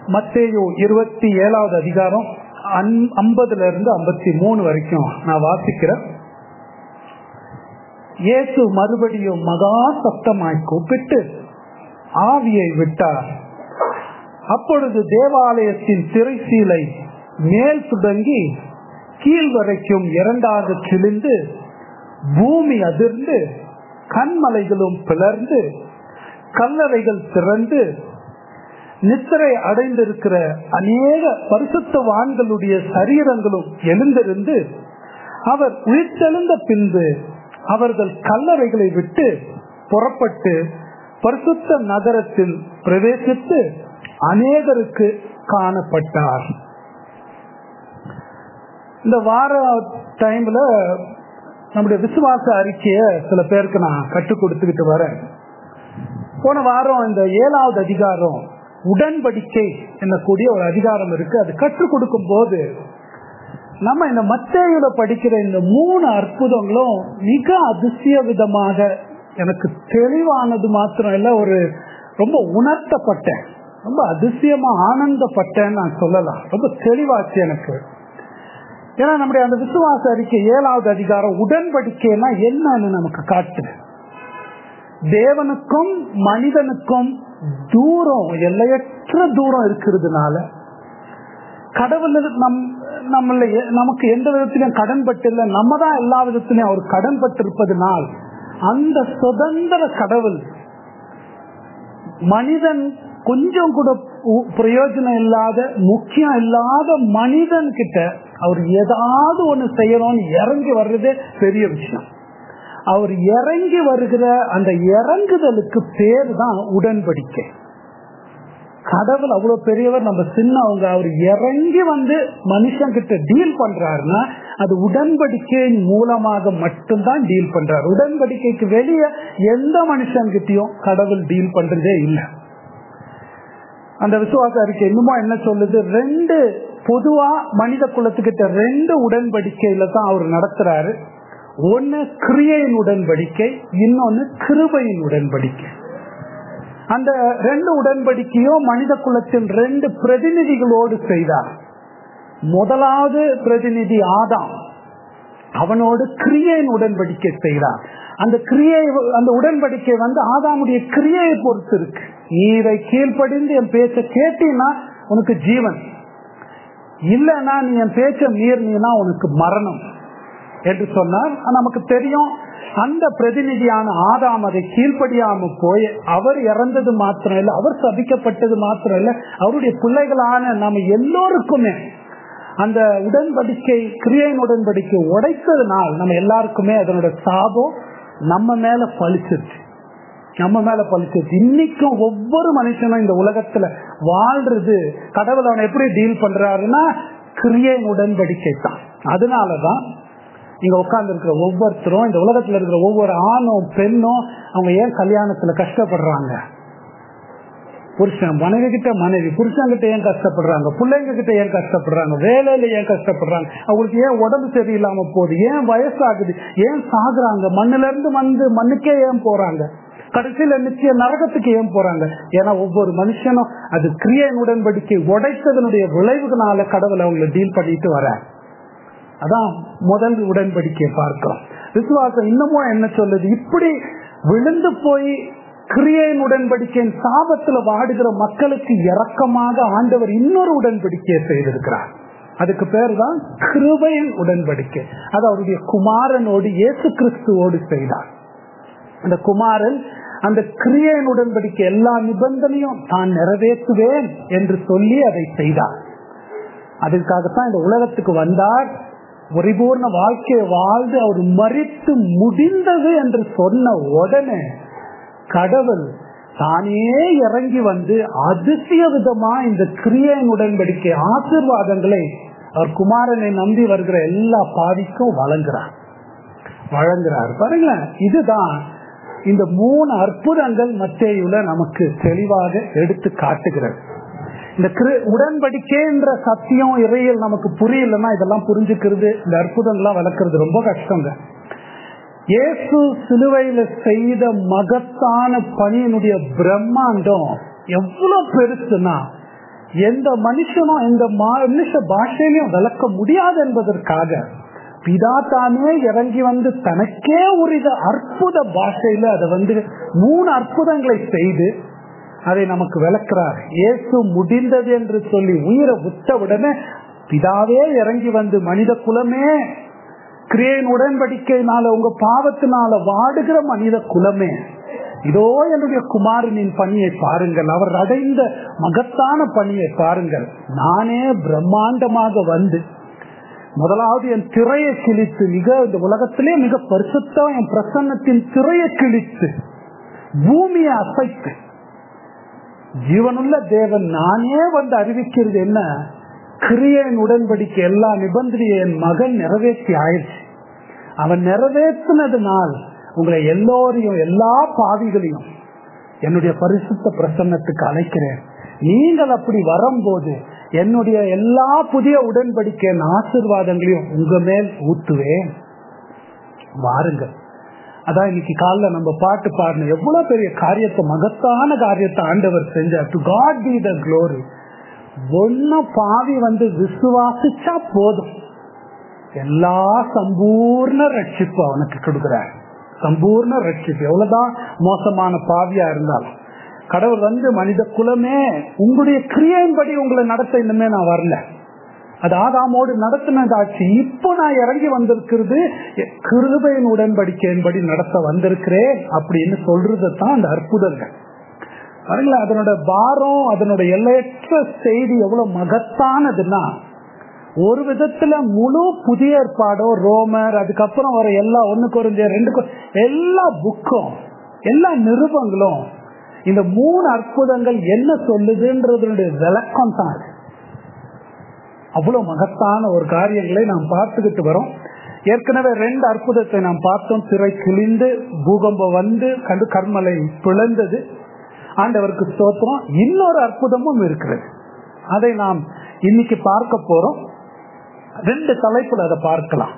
மத்தேயு இருபத்தி ஏழாவது அதிகாரம் ஐம்பதுல இருந்து ஐம்பத்தி மூணு வரைக்கும் நான் வாசிக்கிறேன் இயேசு மறுபடியும் மகா சத்தமாய் கூப்பிட்டு ஆவியை விட்டார் அப்பொழுது தேவாலயத்தின் திரைசீலை மேல் தொடங்கி கீழ் வரைக்கும் இரண்டாக கிழிந்து பூமி அதிர்ந்து கண்மலைகளும் பிளர்ந்து கல்லறைகள் திறந்து நித்திரை அடைந்திருக்கிற அநேக பரிசுத்தவான்களுடைய சரீரங்களும் எழுந்திருந்து அவர் உயிர்த்தெழுந்த பின்பு அவர்கள் கல்லறைகளை விட்டு புறப்பட்டு பரிசுத்த நகரத்தில் பிரவேசித்து அநேகருக்கு காணப்பட்டார் இந்த வார டைம்ல நம்முடைய விசுவாச அறிக்கைய சில பேருக்கு நான் கற்றுக் கொடுத்துக்கிட்டு வரேன் போன வாரம் இந்த ஏழாவது அதிகாரம் உடன்படிக்கை என்னக்கூடிய ஒரு அதிகாரம் இருக்கு அது கற்றுக் கொடுக்கும் போது நம்ம இந்த மத்தையில படிக்கிற இந்த மூணு அற்புதங்களும் மிக அதிசய விதமாக எனக்கு தெளிவானது மாத்திரம் இல்ல ஒரு ரொம்ப உணர்த்தப்பட்டேன் ரொம்ப அதிசயமா ஆனந்தப்பட்டேன்னு நான் சொல்லலாம் ரொம்ப தெளிவாச்சு எனக்கு ஏன்னா நம்முடைய அந்த விசுவாச அறிக்கை ஏழாவது அதிகாரம் உடன்படிக்கைன்னா என்னன்னு நமக்கு காட்டுது தேவனுக்கும் மனிதனுக்கும் தூரம் எல்லையற்ற தூரம் இருக்கிறதுனால கடவுள் நம் நம்மள நமக்கு எந்த விதத்திலும் கடன் பட்டில்ல நம்ம தான் எல்லா விதத்திலையும் அவர் கடன் பட்டிருப்பதனால் அந்த சுதந்திர கடவுள் மனிதன் கொஞ்சம் கூட பிரயோஜனம் இல்லாத முக்கியம் இல்லாத மனிதன் கிட்ட அவர் ஏதாவது ஒண்ணு செய்யணும்னு இறங்கி வர்றதே பெரிய விஷயம் அவர் இறங்கி வருகிற அந்த இறங்குதலுக்கு பேர் தான் உடன்படிக்கை கடவுள் அவ்வளவு பெரியவர் நம்ம சின்னவங்க அவர் இறங்கி வந்து மனுஷன் கிட்ட டீல் பண்றாருன்னா அது உடன்படிக்கையின் மூலமாக மட்டும்தான் டீல் பண்றாரு உடன்படிக்கைக்கு வெளியே எந்த மனுஷன் கிட்டயும் கடவுள் டீல் பண்றதே இல்லை அந்த விசுவாச அறிக்கை இன்னுமா என்ன சொல்லுது ரெண்டு பொதுவா மனித குலத்துக்கிட்ட ரெண்டு உடன்படிக்கையில தான் அவர் நடத்துறாரு ஒன்னு கிரியையின் உடன்படிக்கை இன்னொன்னு கிருபையின் உடன்படிக்கை அந்த ரெண்டு உடன்படிக்கையும் மனித குலத்தின் ரெண்டு பிரதிநிதிகளோடு செய்தார் முதலாவது பிரதிநிதி ஆதாம் அவனோடு கிரியையின் உடன்படிக்கை செய்தார் அந்த கிரியை அந்த உடன்படிக்கை வந்து ஆதாமுடைய கிரியையை பொறுத்து இருக்கு நீ இதை கீழ்ப்படிந்து என் பேச்ச கேட்டீங்கன்னா உனக்கு ஜீவன் இல்லைன்னா நீ என் பேச்ச மீறினா உனக்கு மரணம் என்று சொன்னார் நமக்கு தெரியும் அந்த பிரதிநிதியான ஆதாம் அதை கீழ்ப்படியாம போய் அவர் இறந்தது மாத்திரம் இல்லை அவர் சபிக்கப்பட்டது மாத்திரம் இல்லை அவருடைய பிள்ளைகளான நம்ம எல்லோருக்குமே அந்த உடன்படிக்கை கிரியையின் உடன்படிக்கை உடைத்ததுனால் நம்ம எல்லாருக்குமே அதனோட சாபம் நம்ம மேல பழிச்சிருச்சு நம்ம மேல பழிச்சிருச்சு இன்னைக்கும் ஒவ்வொரு மனுஷனும் இந்த உலகத்துல வாழ்றது கடவுள் அவனை எப்படி டீல் பண்றாருன்னா கிரியையின் உடன்படிக்கை தான் அதனாலதான் இங்க உட்கார்ந்து இருக்கிற ஒவ்வொருத்தரும் இந்த உலகத்துல இருக்கிற ஒவ்வொரு ஆணும் பெண்ணும் அவங்க ஏன் கல்யாணத்துல கஷ்டப்படுறாங்க புருஷன் மனைவி கிட்ட மனைவி புருஷன் கிட்ட ஏன் கஷ்டப்படுறாங்க பிள்ளைங்க கிட்ட ஏன் கஷ்டப்படுறாங்க வேலையில ஏன் கஷ்டப்படுறாங்க அவங்களுக்கு ஏன் உடம்பு சரியில்லாம போகுது ஏன் வயசாகுது ஏன் சாகுறாங்க மண்ணுல இருந்து வந்து மண்ணுக்கே ஏன் போறாங்க கடைசியில நிச்சய நரகத்துக்கு ஏன் போறாங்க ஏன்னா ஒவ்வொரு மனுஷனும் அது கிரியன் உடன்படிக்கை உடைத்ததனுடைய விளைவுகளால கடவுள் அவங்களை டீல் பண்ணிட்டு வர அதான் முதல் உடன்படிக்கையை பார்க்கிறோம் விசுவாசம் இன்னமும் என்ன சொல்லுது இப்படி விழுந்து போய் கிரியையின் உடன்படிக்கையின் சாபத்துல வாடுகிற மக்களுக்கு இரக்கமாக ஆண்டவர் இன்னொரு உடன்படிக்கையை செய்திருக்கிறார் அதுக்கு பேர் தான் கிருபையின் உடன்படிக்கை அது அவருடைய குமாரனோடு இயேசு கிறிஸ்துவோடு செய்தார் அந்த குமாரன் அந்த கிரியையின் உடன்படிக்கை எல்லா நிபந்தனையும் தான் நிறைவேற்றுவேன் என்று சொல்லி அதை செய்தார் அதுக்காகத்தான் இந்த உலகத்துக்கு வந்தார் பரிபூர்ண வாழ்க்கையை வாழ்ந்து அவர் மறித்து முடிந்தது என்று சொன்ன உடனே கடவுள் தானே இறங்கி வந்து அதிசய விதமா இந்த கிரியையின் உடன்படிக்கை ஆசிர்வாதங்களை அவர் குமாரனை நம்பி வருகிற எல்லா பாதிக்கும் வழங்குறார் வழங்குறார் பாருங்களேன் இதுதான் இந்த மூணு அற்புதங்கள் மத்தேயுல நமக்கு தெளிவாக எடுத்து காட்டுகிறது இந்த உடன்படிக்கைன்ற சத்தியம் இறையில் நமக்கு புரியலன்னா இதெல்லாம் புரிஞ்சுக்கிறது இந்த அற்புதங்கள்லாம் வளர்க்கறது ரொம்ப கஷ்டங்க இயேசு சிலுவையில செய்த மகத்தான பணியினுடைய பிரம்மாண்டம் எவ்வளவு பெருசுனா எந்த மனுஷனும் எந்த மனுஷ பாஷையிலையும் விளக்க முடியாது என்பதற்காக பிதா தானே இறங்கி வந்து தனக்கே உரித அற்புத பாஷையில அதை வந்து மூணு அற்புதங்களை செய்து அதை நமக்கு விளக்குறார் இயேசு முடிந்தது என்று சொல்லி உயிரை விட்ட உடனே பிதாவே இறங்கி வந்து மனித குலமே கிரியையின் உடன்படிக்கையினால உங்க பாவத்தினால வாடுகிற மனித குலமே இதோ என்னுடைய குமாரனின் பணியை பாருங்கள் அவர் அடைந்த மகத்தான பணியை பாருங்கள் நானே பிரம்மாண்டமாக வந்து முதலாவது என் திரையை கிழித்து மிக இந்த உலகத்திலே மிக பரிசுத்தம் என் பிரசன்னத்தின் திரையை கிழித்து பூமியை அசைத்து ஜீவனுள்ள தேவன் நானே வந்து அறிவிக்கிறது என்ன கிரியன் உடன்படிக்கை எல்லா நிபந்தனையை என் மகன் நிறைவேற்றி ஆயிடுச்சு அவன் நிறைவேற்றினதுனால் உங்களை எல்லோரையும் எல்லா பாவிகளையும் என்னுடைய பரிசுத்த பிரசன்னத்துக்கு அழைக்கிறேன் நீங்கள் அப்படி வரும்போது என்னுடைய எல்லா புதிய உடன்படிக்கையின் ஆசிர்வாதங்களையும் உங்க மேல் ஊத்துவேன் வாருங்கள் அதான் இன்னைக்கு காலைல நம்ம பாட்டு பாடணும் எவ்வளவு பெரிய காரியத்தை மகத்தான காரியத்தை ஆண்டவர் செஞ்சார் to God be the glory ஒன்ன பாவி வந்து விசுவாசிச்சா போதும் எல்லா சம்பூர்ண ரட்சிப்பு அவனுக்கு கொடுக்கிறார் சம்பூர்ண ரட்சிப்பு எவ்வளவுதான் மோசமான பாவியா இருந்தாலும் கடவுள் வந்து மனித குலமே உங்களுடைய கிரியையின்படி உங்களை நடத்த இன்னுமே நான் வரல அது ஆதாமோடு நடத்தினதாச்சு இப்போ நான் இறங்கி வந்திருக்கிறது கிருபையின் உடன்படிக்கையின்படி நடத்த வந்திருக்கிறேன் அப்படின்னு சொல்றது தான் அந்த அற்புதங்கள் பாருங்களேன் அதனோட பாரம் அதனோட எல்லையற்ற செய்தி எவ்வளவு மகத்தானதுன்னா ஒரு விதத்துல முழு புதிய ஏற்பாடோ ரோமர் அதுக்கப்புறம் வர எல்லா ஒண்ணு குறைஞ்ச ரெண்டு எல்லா புக்கும் எல்லா நிருபங்களும் இந்த மூணு அற்புதங்கள் என்ன சொல்லுதுன்றதனுடைய விளக்கம் தான் அது அவ்வளவு மகத்தான ஒரு காரியங்களை நாம் பார்த்துக்கிட்டு வரோம் ஏற்கனவே ரெண்டு அற்புதத்தை நாம் பார்த்தோம் திரை கிழிந்து பூகம்பம் வந்து கண்டு கர்மலை பிளந்தது ஆண்டவருக்கு ஸ்தோத்திரம் இன்னொரு அற்புதமும் இருக்கிறது அதை நாம் இன்னைக்கு பார்க்க போறோம் ரெண்டு தலைப்புல அதை பார்க்கலாம்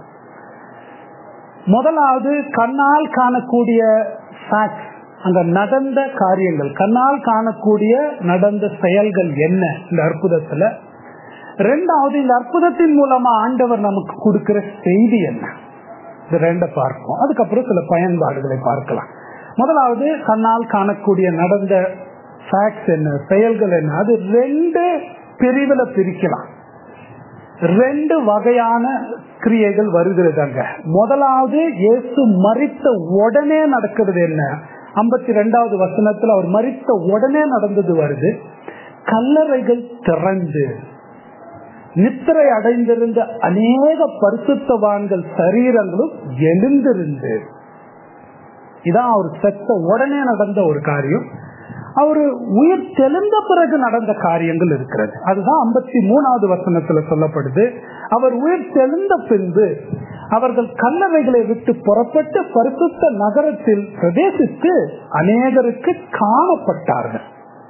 முதலாவது கண்ணால் காணக்கூடிய அங்க நடந்த காரியங்கள் கண்ணால் காணக்கூடிய நடந்த செயல்கள் என்ன இந்த அற்புதத்துல ரெண்டாவது இந்த அற்புதத்தின் மூலமா ஆண்டவர் நமக்கு கொடுக்கிற செய்தி என்ன இது ரெண்ட பார்ப்போம் அதுக்கப்புறம் சில பயன்பாடுகளை பார்க்கலாம் முதலாவது கண்ணால் காணக்கூடிய நடந்த என்ன செயல்கள் என்ன அது ரெண்டு பிரிவுல பிரிக்கலாம் ரெண்டு வகையான கிரியைகள் வருகிறது அங்க முதலாவது இயேசு மறித்த உடனே நடக்கிறது என்ன ஐம்பத்தி ரெண்டாவது வசனத்துல அவர் மறித்த உடனே நடந்தது வருது கல்லறைகள் திறந்து நித்திரை அடைந்திருந்த அநேக பரிசுத்தவான்கள் சரீரங்களும் எழுந்திருந்து இதான் அவர் செத்த உடனே நடந்த ஒரு காரியம் அவரு உயிர் தெளிந்த பிறகு நடந்த காரியங்கள் இருக்கிறது அதுதான் ஐம்பத்தி மூணாவது வசனத்துல சொல்லப்படுது அவர் உயிர் தெளிந்த பின்பு அவர்கள் கல்லறைகளை விட்டு புறப்பட்டு பரிசுத்த நகரத்தில் பிரதேசித்து அநேகருக்கு காணப்பட்டார்கள்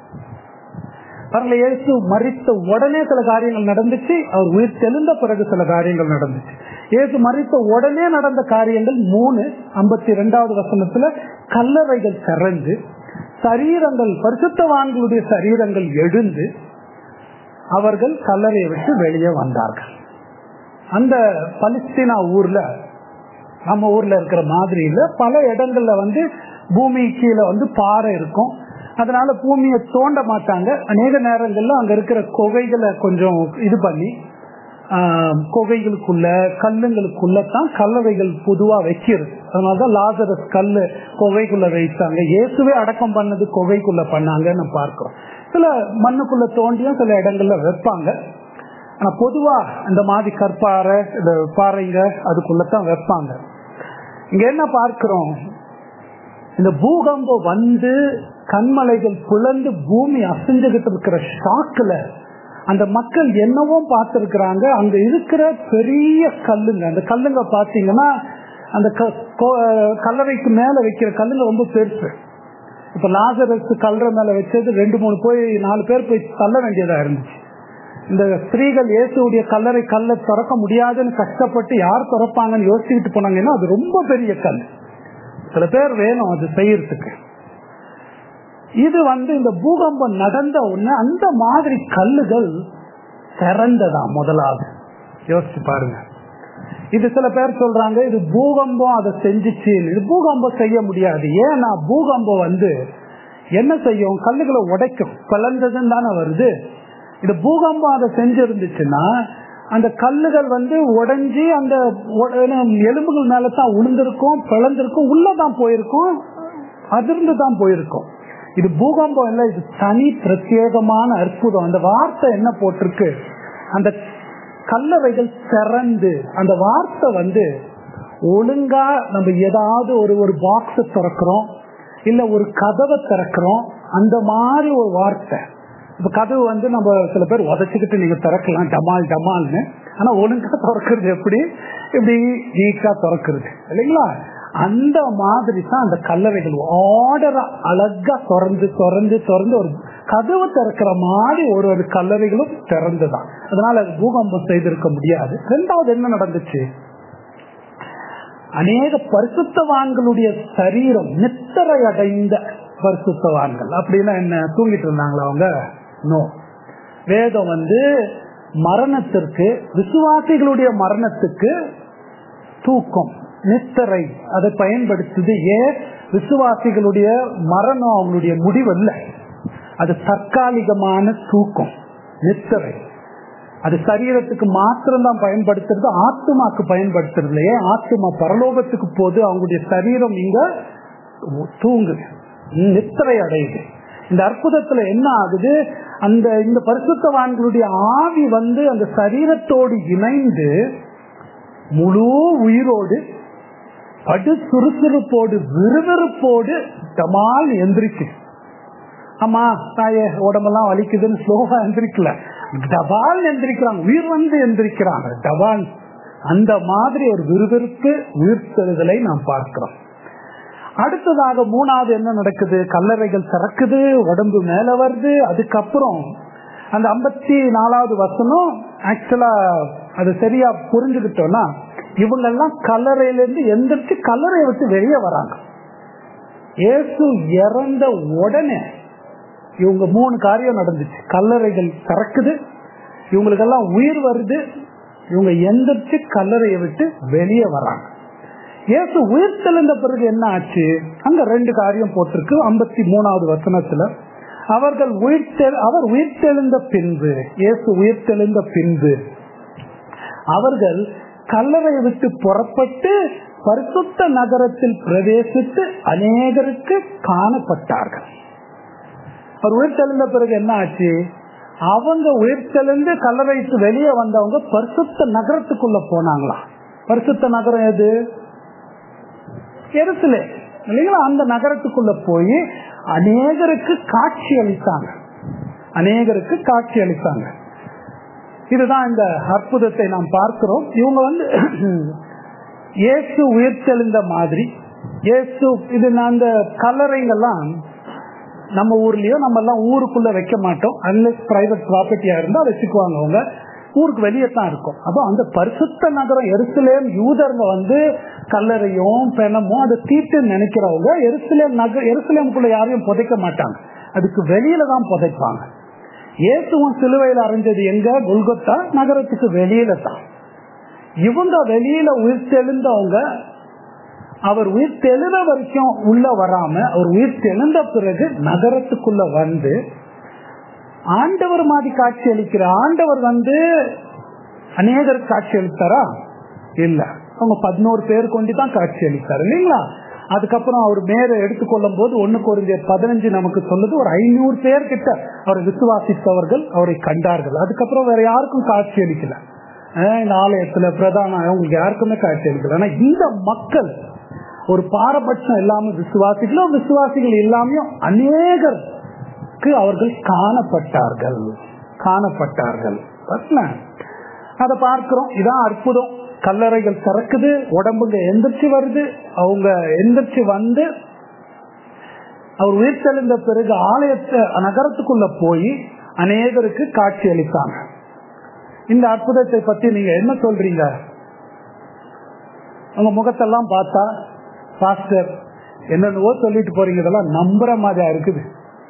அவர்கள் இயேசு மறித்த உடனே சில காரியங்கள் நடந்துச்சு அவர் உயிர் தெளிந்த பிறகு சில காரியங்கள் நடந்துச்சு இயேசு மறித்த உடனே நடந்த காரியங்கள் மூணு ஐம்பத்தி ரெண்டாவது வசனத்துல கல்லறைகள் திறந்து சரீரங்கள் பரிசுத்தவான்களுடைய சரீரங்கள் எழுந்து அவர்கள் கல்லறையை விட்டு வெளியே வந்தார்கள் அந்த பலிஸ்தீனா ஊர்ல நம்ம ஊர்ல இருக்கிற மாதிரி இல்ல பல இடங்கள்ல வந்து பூமி கீழே வந்து பாறை இருக்கும் அதனால பூமியை தோண்ட மாட்டாங்க அநேக நேரங்கள்ல அங்க இருக்கிற குகைகளை கொஞ்சம் இது பண்ணி குகைகளுக்குள்ள கல்லுங்களுக்குள்ள தான் கல்லறைகள் பொதுவா வைக்கிறது அதனாலதான் லாசரஸ் கல்லு குகைக்குள்ள வைத்தாங்க இயேசுவே அடக்கம் பண்ணது குகைக்குள்ள பண்ணாங்கன்னு பார்க்கிறோம் சில மண்ணுக்குள்ள தோண்டியும் சில இடங்கள்ல வைப்பாங்க ஆனா பொதுவா இந்த மாதிரி கற்பாறை இந்த பாறைங்க அதுக்குள்ளதான் வைப்பாங்க இங்க என்ன பார்க்கிறோம் இந்த பூகம்பம் வந்து கண்மலைகள் புலந்து பூமி அசைஞ்சுகிட்டு இருக்கிற ஷாக்குல அந்த மக்கள் என்னவோ பார்த்திருக்கிறாங்க அங்க இருக்கிற பெரிய கல்லுங்க அந்த கல்லுங்க பாத்தீங்கன்னா அந்த கல்லறைக்கு மேல வைக்கிற கல்லுங்க ரொம்ப பெருசு இப்ப லாசரஸ் கல்லறை மேல வச்சது ரெண்டு மூணு போய் நாலு பேர் போய் தள்ள வேண்டியதா இருந்துச்சு இந்த ஸ்திரீகள் இயேசுடைய கல்லறை கல்லை திறக்க முடியாதுன்னு கஷ்டப்பட்டு யார் திறப்பாங்கன்னு யோசிச்சுட்டு போனாங்கன்னா அது ரொம்ப பெரிய கல் சில பேர் வேணும் அது செய்யறதுக்கு இது வந்து இந்த பூகம்பம் நடந்த உடனே அந்த மாதிரி கல்லுகள் திறந்ததா முதலாவது யோசிச்சு பாருங்க இது சில பேர் சொல்றாங்க இது பூகம்பம் அதை செஞ்சுச்சு இது பூகம்பம் செய்ய முடியாது ஏன்னா பூகம்பம் வந்து என்ன செய்யும் கல்லுகளை உடைக்கும் பிளந்ததுன்னு தானே வருது இது பூகம்பம் அதை செஞ்சிருந்துச்சுன்னா அந்த கல்லுகள் வந்து உடைஞ்சி அந்த எலும்புகள் மேல தான் உளுந்திருக்கும் பிளந்திருக்கும் உள்ளதான் போயிருக்கும் அதிர்ந்து தான் போயிருக்கும் இது பூகம்பம் இல்ல இது தனி பிரத்யேகமான அற்புதம் அந்த வார்த்தை என்ன போட்டிருக்கு அந்த கல்லறைகள் திறந்து அந்த வார்த்தை வந்து ஒழுங்கா நம்ம ஏதாவது ஒரு ஒரு பாக்ஸ் திறக்கிறோம் இல்ல ஒரு கதவை திறக்கிறோம் அந்த மாதிரி ஒரு வார்த்தை இப்ப கதவு வந்து நம்ம சில பேர் உதச்சுக்கிட்டு நீங்க திறக்கலாம் டமால் டமால்னு ஆனா ஒழுங்கா திறக்கிறது எப்படி இப்படி நீக்கா திறக்கிறது இல்லைங்களா அந்த மாதிரி தான் அந்த கல்லறைகள் ஆர்டரா அழகா திறந்து திறந்து திறந்து ஒரு கதவு திறக்கிற மாதிரி ஒரு ஒரு கல்லறைகளும் திறந்துதான் அதனால அது பூகம்பம் செய்திருக்க முடியாது ரெண்டாவது என்ன நடந்துச்சு அநேக பரிசுத்தவான்களுடைய சரீரம் நித்தரை அடைந்த பரிசுத்தவான்கள் அப்படின்னா என்ன தூங்கிட்டு இருந்தாங்களா அவங்க நோ வேதம் வந்து மரணத்திற்கு விசுவாசிகளுடைய மரணத்துக்கு தூக்கம் நித்தரை அதை பயன்படுத்துது ஏன் விசுவாசிகளுடைய மரணம் அவங்களுடைய முடிவல்ல அது தற்காலிகமான தூக்கம் நித்தரை அது சரீரத்துக்கு மாத்திரம் தான் பயன்படுத்துறது ஆத்மாக்கு பயன்படுத்துறது இல்லையே ஆத்மா பரலோகத்துக்கு போது அவங்களுடைய சரீரம் இங்க தூங்குது நித்திரை அடையுது இந்த அற்புதத்துல என்ன ஆகுது அந்த இந்த பரிசுத்தவான்களுடைய ஆவி வந்து அந்த சரீரத்தோடு இணைந்து முழு உயிரோடு படு சுறுசுறுப்போடு விறுவிறுப்போடு டமால் எந்திரிக்கு ஆமா தாயே உடம்பெல்லாம் வலிக்குதுன்னு ஸ்லோவா எந்திரிக்கல டபால் எந்திரிக்கிறாங்க உயிர் வந்து எந்திரிக்கிறாங்க டபால் அந்த மாதிரி ஒரு விறுவிறுப்பு உயிர்த்தெழுதலை நாம் பார்க்கிறோம் அடுத்ததாக மூணாவது என்ன நடக்குது கல்லறைகள் திறக்குது உடம்பு மேல வருது அதுக்கப்புறம் அந்த ஐம்பத்தி நாலாவது வசனம் ஆக்சுவலா அது சரியா புரிஞ்சுக்கிட்டோம்னா இவங்க எல்லாம் கல்லறையிலிருந்து எந்திரிச்சு கல்லறையை விட்டு வெளியே வராங்க இயேசு இறந்த உடனே இவங்க மூணு காரியம் நடந்துச்சு கல்லறைகள் திறக்குது இவங்களுக்கெல்லாம் உயிர் வருது இவங்க எந்திரிச்சு கல்லறையை விட்டு வெளியே வராங்க இயேசு உயிர் தெளிந்த பிறகு என்ன ஆச்சு அங்க ரெண்டு காரியம் போட்டிருக்கு ஐம்பத்தி மூணாவது வசனத்துல அவர்கள் உயிர் அவர் உயிர் தெளிந்த பின்பு இயேசு உயிர் தெளிந்த பின்பு அவர்கள் கல்லறையை விட்டு புறப்பட்டு பரிசுத்த நகரத்தில் பிரவேசித்து அநேகருக்கு காணப்பட்டார்கள் அவர் உயிர் தெளிந்த பிறகு என்ன ஆச்சு அவங்க உயிர் தெளிந்து கல்லறைக்கு வெளியே வந்தவங்க பரிசுத்த நகரத்துக்குள்ள போனாங்களாம் பரிசுத்த நகரம் எது எருசலே இல்லைங்களா அந்த நகரத்துக்குள்ள போய் அநேகருக்கு காட்சி அளித்தாங்க அநேகருக்கு காட்சி அளித்தாங்க இதுதான் இந்த அற்புதத்தை நாம் பார்க்கிறோம் இவங்க வந்து இயேசு உயிர்த்தெழுந்த மாதிரி இயேசு இது அந்த கல்லறைங்கெல்லாம் நம்ம ஊர்லயோ நம்ம எல்லாம் ஊருக்குள்ள வைக்க மாட்டோம் அன்லெஸ் பிரைவேட் ப்ராப்பர்ட்டியா இருந்தா வச்சுக்குவாங்க அவங்க ஊருக்கு வெளியே தான் இருக்கும் அப்போ அந்த பரிசுத்த நகரம் எருசலேம் யூதர்ங்க வந்து கல்லறையும் பெணமும் அதை தீட்டு நினைக்கிறவங்க எருசலேம் நகர் எருசலேமுக்குள்ள யாரையும் புதைக்க மாட்டாங்க அதுக்கு வெளியில தான் புதைப்பாங்க இயேசுவும் சிலுவையில் அரைஞ்சது எங்க குல்கத்தா நகரத்துக்கு வெளியில தான் இவங்க வெளியில உயிர் தெளிந்தவங்க அவர் உயிர் தெளிந்த வரைக்கும் உள்ள வராம அவர் உயிர் தெளிந்த பிறகு நகரத்துக்குள்ள வந்து ஆண்டவர் மாதிரி காட்சி அளிக்கிற ஆண்டவர் வந்து அநேகர் காட்சி அளித்தாரா இல்ல அவங்க பதினோரு பேர் கொண்டு தான் காட்சி அளித்தார் இல்லைங்களா அதுக்கப்புறம் அவர் மேல எடுத்துக்கொள்ளும் போது ஒண்ணுக்கு ஒரு பதினஞ்சு நமக்கு சொல்லுது ஒரு ஐநூறு பேர் கிட்ட அவரை விசுவாசித்தவர்கள் அவரை கண்டார்கள் அதுக்கப்புறம் வேற யாருக்கும் காட்சி அளிக்கல இந்த ஆலயத்துல பிரதான அவங்களுக்கு யாருக்குமே காட்சி அளிக்கல ஆனா இந்த மக்கள் ஒரு பாரபட்சம் இல்லாம விசுவாசிகளும் விசுவாசிகள் இல்லாமையும் அநேகருக்கு அவர்கள் காணப்பட்டார்கள் காணப்பட்டார்கள் அதை பார்க்கிறோம் இதான் அற்புதம் கல்லறைகள் திறக்குது உடம்புங்க எந்திரிச்சு வருது அவங்க எந்திரிச்சு வந்து அவர் உயிர் தெளிந்த பிறகு ஆலயத்தை நகரத்துக்குள்ள போய் அநேகருக்கு காட்சி அளித்தாங்க இந்த அற்புதத்தை பத்தி நீங்க என்ன சொல்றீங்க உங்க முகத்தெல்லாம் பார்த்தா பாஸ்டர் என்னென்னவோ சொல்லிட்டு போறீங்க இதெல்லாம் நம்புற மாதிரி இருக்குது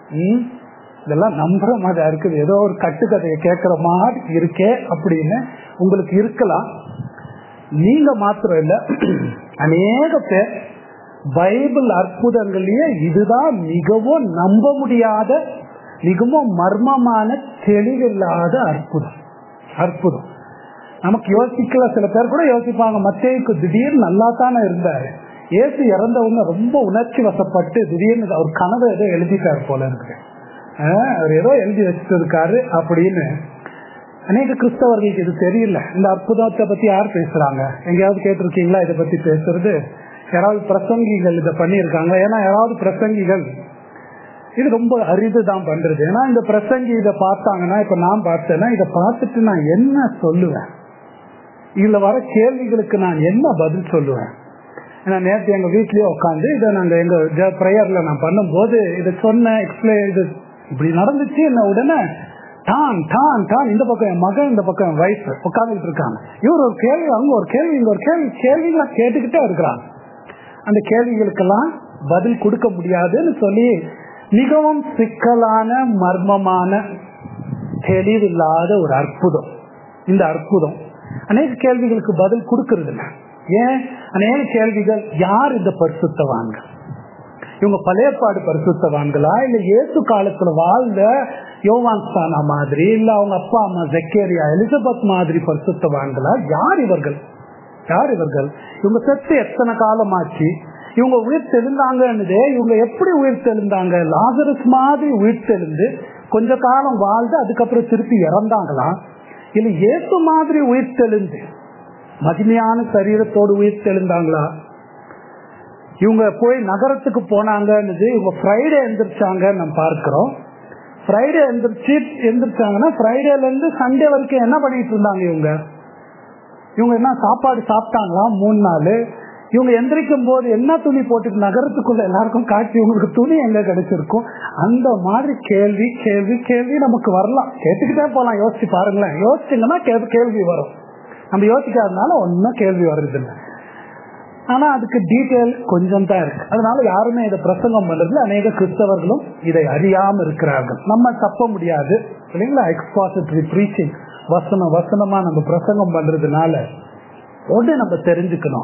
ம், இதெல்லாம் நம்புற மாதிரி இருக்குது ஏதோ ஒரு கட்டுக்கதையை கேட்கிற மாதிரி இருக்கே அப்படின்னு உங்களுக்கு இருக்கலாம் நீங்க மாத்திரம் இல்ல அநேக பேர் பைபிள் அற்புதங்களையே இதுதான் மிகவும் நம்ப முடியாத மிகவும் மர்மமான தெளிவில்லாத அற்புதம் அற்புதம் நமக்கு யோசிக்கல சில பேர் கூட யோசிப்பாங்க மத்தேயுக்கு திடீர்னு நல்லா தானே இருந்தாரு ஏசு இறந்தவங்க ரொம்ப உணர்ச்சி வசப்பட்டு திடீர்னு அவர் கனவை ஏதோ எழுதிட்டார் போல இருக்கு ஆஹ் அவர் ஏதோ எழுதி வச்சுட்டு இருக்காரு அப்படின்னு அநேக கிறிஸ்தவர்களுக்கு இது தெரியல இந்த அற்புதத்தை பத்தி யார் பேசுறாங்க எங்கேயாவது கேட்டிருக்கீங்களா இதை பத்தி பேசுறது யாராவது பிரசங்கிகள் இதை பண்ணியிருக்காங்க ஏன்னா யாராவது பிரசங்கிகள் இது ரொம்ப அரிது தான் பண்றது ஏன்னா இந்த பிரசங்கி இதை பார்த்தாங்கன்னா இப்ப நான் பார்த்தேன்னா இதை பார்த்துட்டு நான் என்ன சொல்லுவேன் இதுல வர கேள்விகளுக்கு நான் என்ன பதில் சொல்லுவேன் ஏன்னா நேற்று எங்க வீட்லயே உட்காந்து இதை நாங்க எங்க ப்ரேயர்ல நான் பண்ணும்போது இதை சொன்னேன் எக்ஸ்பிளைன் இது இப்படி நடந்துச்சு என்ன உடனே டான் டான் டான் இந்த பக்கம் என் மகன் இந்த பக்கம் என் வைஃப் உட்காந்துட்டு இருக்காங்க இவர் ஒரு கேள்வி அவங்க ஒரு கேள்வி இங்க ஒரு கேள்வி கேள்விகளை கேட்டுக்கிட்டே இருக்கிறாங்க அந்த கேள்விகளுக்கெல்லாம் பதில் கொடுக்க முடியாதுன்னு சொல்லி மிகவும் சிக்கலான மர்மமான தெளிவில்லாத ஒரு அற்புதம் இந்த அற்புதம் அநேக கேள்விகளுக்கு பதில் கொடுக்கறது இல்லை ஏன் அநேக கேள்விகள் யார் இந்த பரிசுத்தவான்கள் இவங்க பழையப்பாடு பரிசுத்தவான்களா இல்ல இயேசு காலத்துல வாழ்ந்த யோவான் ஸ்தானா மாதிரி இல்ல அவங்க அப்பா அம்மா ஜக்கேரியா எலிசபெத் மாதிரி பரிசுத்தவான்களா யார் இவர்கள் யார் இவர்கள் இவங்க செத்து எத்தனை காலம் ஆச்சு இவங்க உயிர் தெளிந்தாங்கன்னதே இவங்க எப்படி உயிர் தெளிந்தாங்க லாசரஸ் மாதிரி உயிர் தெளிந்து கொஞ்ச காலம் வாழ்ந்து அதுக்கப்புறம் திருப்பி இறந்தாங்களா இல்ல இயேசு மாதிரி உயிர் தெளிந்து மகிமையான சரீரத்தோடு உயிர் தெளிந்தாங்களா இவங்க போய் நகரத்துக்கு போனாங்கன்னு இவங்க ஃப்ரைடே எந்திரிச்சாங்க நம்ம பார்க்கிறோம் ஃப்ரைடே எந்திரிச்சு எந்திரிச்சாங்கன்னா ஃப்ரைடேல இருந்து சண்டே வரைக்கும் என்ன பண்ணிட்டு இருந்தாங்க இவங்க இவங்க என்ன சாப்பாடு சாப்பிட்டாங்களா மூணு நாள் இவங்க எந்திரிக்கும் போது என்ன துணி போட்டுட்டு நகரத்துக்குள்ள எல்லாருக்கும் காட்சி இவங்களுக்கு துணி எங்க கிடைச்சிருக்கும் அந்த மாதிரி கேள்வி கேள்வி கேள்வி நமக்கு வரலாம் கேட்டுக்கிட்டே போலாம் யோசிச்சு பாருங்களேன் யோசிச்சிங்கன்னா கேள்வி வரும் நம்ம யோசிக்காதனால ஒன்னும் கேள்வி வருது இல்லை ஆனா அதுக்கு டீட்டெயில் கொஞ்சம் தான் இருக்கு அதனால யாருமே இதை பிரசங்கம் பண்றதுல அநேக கிறிஸ்தவர்களும் இதை அறியாம இருக்கிறார்கள் நம்ம தப்ப முடியாது இல்லைங்களா எக்ஸ்பாசிட்டரி ப்ரீச்சிங் வசனம் வசனமா நம்ம பிரசங்கம் பண்றதுனால ஒன்று நம்ம தெரிஞ்சுக்கணும்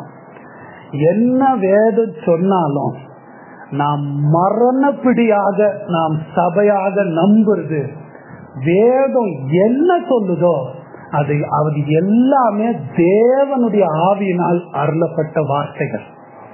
என்ன வேதம் சொன்னாலும் நாம் மரணப்பிடியாக நாம் சபையாக நம்புறது வேதம் என்ன சொல்லுதோ அது அது எல்லாமே தேவனுடைய ஆவியினால் அருளப்பட்ட வார்த்தைகள்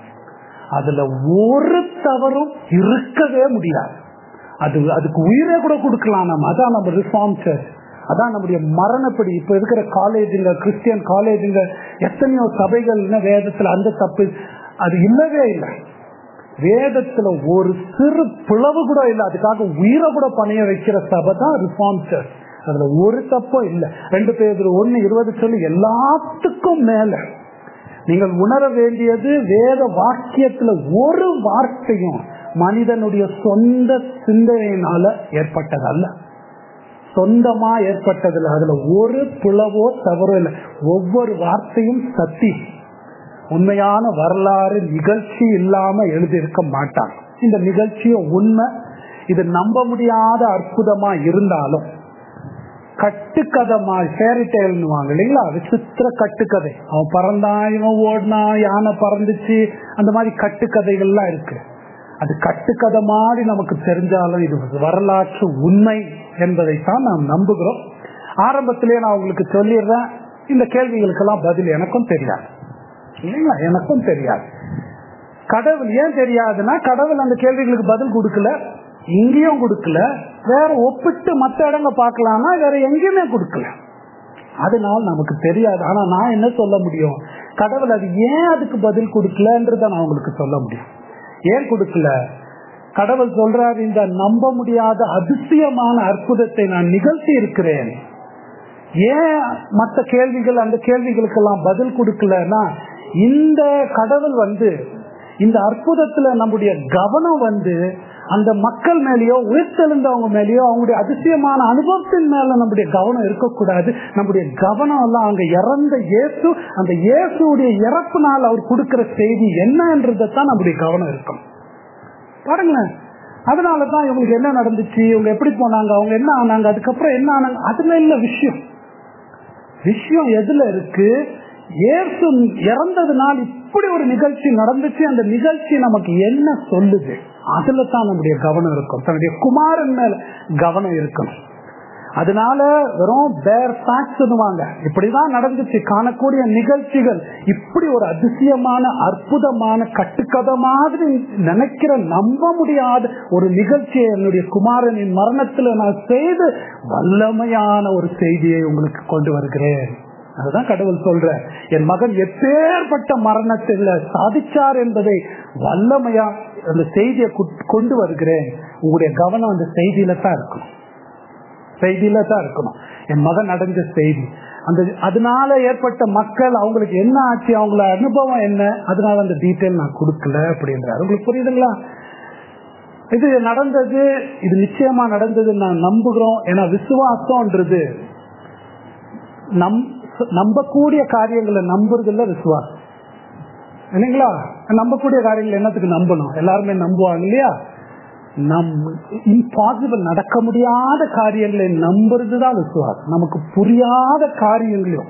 அதுல ஒரு தவறும் இருக்கவே முடியாது அது அதுக்கு உயிரை கூட கொடுக்கலாம் நம்ம அதான் நம்ம ரிஃபார்ம் சர்ச் அதான் நம்முடைய மரணப்படி இப்ப இருக்கிற காலேஜுங்க கிறிஸ்டியன் காலேஜுங்க எத்தனையோ சபைகள் வேதத்துல அந்த தப்பு அது இல்லவே இல்லை வேதத்துல ஒரு சிறு பிளவு கூட இல்லை அதுக்காக உயிரை கூட பணைய வைக்கிற சபை தான் ரிஃபார்ம் சர்ச் அதுல ஒரு தப்பும் இல்லை ரெண்டு பேர் ஒன்னு இருபது சொல்லி எல்லாத்துக்கும் மேல நீங்கள் உணர வேண்டியது வேத வாக்கியத்துல ஒரு வார்த்தையும் மனிதனுடைய சொந்த சிந்தனையினால ஏற்பட்டது அல்ல சொந்தமா ஏற்பட்டதில்லை அதுல ஒரு பிளவோ தவறோ இல்லை ஒவ்வொரு வார்த்தையும் சத்தி உண்மையான வரலாறு நிகழ்ச்சி இல்லாம எழுதியிருக்க மாட்டாங்க இந்த நிகழ்ச்சியும் உண்மை இது நம்ப முடியாத அற்புதமா இருந்தாலும் கட்டுக்கதை ஃபேரிட்டேல்னுவாங்க இல்லைங்களா விசித்திர கட்டுக்கதை அவன் பறந்தான் இவன் ஓடினா யானை பறந்துச்சு அந்த மாதிரி கட்டுக்கதைகள்லாம் இருக்கு அது கட்டுக்கதை மாதிரி நமக்கு தெரிஞ்சாலும் இது வரலாற்று உண்மை என்பதைத்தான் நாம் நம்புகிறோம் ஆரம்பத்திலேயே நான் உங்களுக்கு சொல்லிடுறேன் இந்த கேள்விகளுக்கெல்லாம் பதில் எனக்கும் தெரியாது இல்லைங்களா எனக்கும் தெரியாது கடவுள் ஏன் தெரியாதுன்னா கடவுள் அந்த கேள்விகளுக்கு பதில் கொடுக்கல இங்கேயும் கொடுக்கல வேற ஒப்பிட்டு மற்ற இடங்க பார்க்கலாம்னா வேற எங்கேயுமே கொடுக்கல அதனால நமக்கு தெரியாது ஆனா நான் என்ன சொல்ல முடியும் கடவுள் அது ஏன் அதுக்கு பதில் கொடுக்கலன்றத நான் உங்களுக்கு சொல்ல முடியும் ஏன் கொடுக்கல கடவுள் சொல்றாரு இந்த நம்ப முடியாத அதிசயமான அற்புதத்தை நான் நிகழ்த்தி இருக்கிறேன் ஏன் மற்ற கேள்விகள் அந்த கேள்விகளுக்கெல்லாம் பதில் கொடுக்கலன்னா இந்த கடவுள் வந்து இந்த அற்புதத்துல நம்முடைய கவனம் வந்து அந்த மக்கள் மேலேயோ உயிர்த்தெழுந்தவங்க மேலேயோ அவங்களுடைய அதிசயமான அனுபவத்தின் மேல நம்முடைய கவனம் இருக்கக்கூடாது நம்முடைய கவனம் எல்லாம் அங்க இறந்த இயேசு அந்த இயேசுடைய இறப்புனால் அவர் கொடுக்கிற செய்தி என்னன்றதான் நம்முடைய கவனம் இருக்கும் பாருங்களேன் அதனாலதான் இவங்களுக்கு என்ன நடந்துச்சு இவங்க எப்படி போனாங்க அவங்க என்ன ஆனாங்க அதுக்கப்புறம் என்ன ஆனாங்க அதுல இல்ல விஷயம் விஷயம் எதுல இருக்கு ஏசு இறந்ததுனால் இப்படி ஒரு நிகழ்ச்சி நடந்துச்சு அந்த நிகழ்ச்சி நமக்கு என்ன சொல்லுது அதுல தான் நம்முடைய கவனம் இருக்கும் தன்னுடைய குமாரன் மேல கவனம் இருக்கணும் அதனால வெறும் பேர் ஃபேக்ட்ஸ்னுவாங்க இப்படிதான் நடந்துச்சு காணக்கூடிய நிகழ்ச்சிகள் இப்படி ஒரு அதிசயமான அற்புதமான கட்டுக்கதை மாதிரி நினைக்கிற நம்ப முடியாத ஒரு நிகழ்ச்சியை என்னுடைய குமாரனின் மரணத்துல நான் செய்து வல்லமையான ஒரு செய்தியை உங்களுக்கு கொண்டு வருகிறேன் அதுதான் கடவுள் சொல்ற என் மகன் எப்பேற்பட்ட மரணத்தில் சாதிச்சார் என்பதை வல்லமையா அந்த செய்தியை கொண்டு வருகிறேன் உங்களுடைய கவனம் அந்த செய்தியில தான் இருக்கணும் செய்தியில தான் இருக்கணும் என் மகன் அடைஞ்ச செய்தி அந்த அதனால ஏற்பட்ட மக்கள் அவங்களுக்கு என்ன ஆச்சு அவங்கள அனுபவம் என்ன அதனால அந்த டீட்டெயில் நான் கொடுக்கல அப்படின்றார் உங்களுக்கு புரியுதுங்களா இது நடந்தது இது நிச்சயமா நடந்ததுன்னு நான் நம்புகிறோம் ஏன்னா விசுவாசம்ன்றது நம் நம்பக்கூடிய காரியங்களை நம்புறதுல விசுவாசம் இல்லைங்களா நம்பக்கூடிய காரியங்கள் என்னத்துக்கு நம்பணும் எல்லாருமே நம்புவாங்க இல்லையா நம் இம்பாசிபிள் நடக்க முடியாத காரியங்களை நம்புறதுதான் விசுவாசம் நமக்கு புரியாத காரியங்களையும்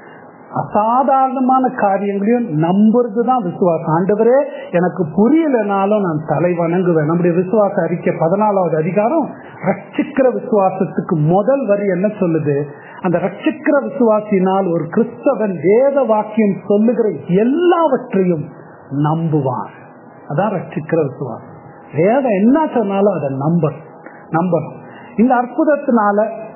அசாதாரணமான காரியங்களையும் நம்புறதுதான் விசுவாசம் ஆண்டவரே எனக்கு புரியலனாலும் நான் தலை வணங்குவேன் நம்முடைய விசுவாச அறிக்கை பதினாலாவது அதிகாரம் ரட்சிக்கிற விசுவாசத்துக்கு முதல் வரி என்ன சொல்லுது அந்த ரட்சிக்கிற விசுவாசினால் ஒரு கிறிஸ்தவன் வேத வாக்கியம் சொல்லுகிற எல்லாவற்றையும் நம்புவான் அதான் ரட்சிக்கிற விசுவாசம் வேதம் என்ன சொன்னாலும் அதை நம்ப நம்பணும் இந்த அற்புதத்தினால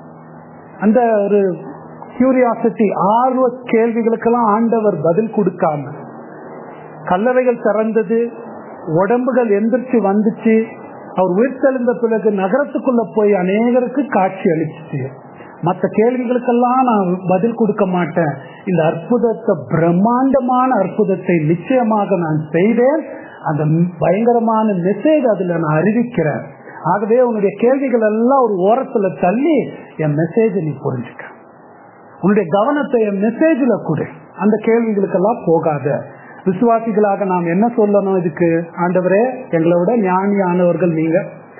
அந்த ஒரு கியூரியாசிட்டி ஆர்வ கேள்விகளுக்கெல்லாம் ஆண்டவர் பதில் கொடுக்காம கல்லறைகள் திறந்தது உடம்புகள் எந்திரிச்சு வந்துச்சு அவர் உயிர்த்தெழுந்த பிறகு நகரத்துக்குள்ள போய் அநேகருக்கு காட்சி அளிச்சுச்சு மற்ற கேள்விகளுக்கெல்லாம் நான் பதில் கொடுக்க மாட்டேன் இந்த அற்புதத்தை பிரம்மாண்டமான அற்புதத்தை நிச்சயமாக நான் செய்தேன் அந்த பயங்கரமான மெசேஜ் அதுல நான் அறிவிக்கிறேன் ஆகவே உன்னுடைய கேள்விகள் எல்லாம் ஒரு ஓரத்துல தள்ளி என் மெசேஜ் நீ புரிஞ்சுக்க உன்னுடைய கவனத்தை என் மெசேஜ்ல கொடு அந்த கேள்விகளுக்கெல்லாம் போகாத விசுவாசிகளாக நாம் என்ன சொல்லணும் இதுக்கு ஆண்டவரே எங்களை விட ஞானியானவர்கள் நீங்க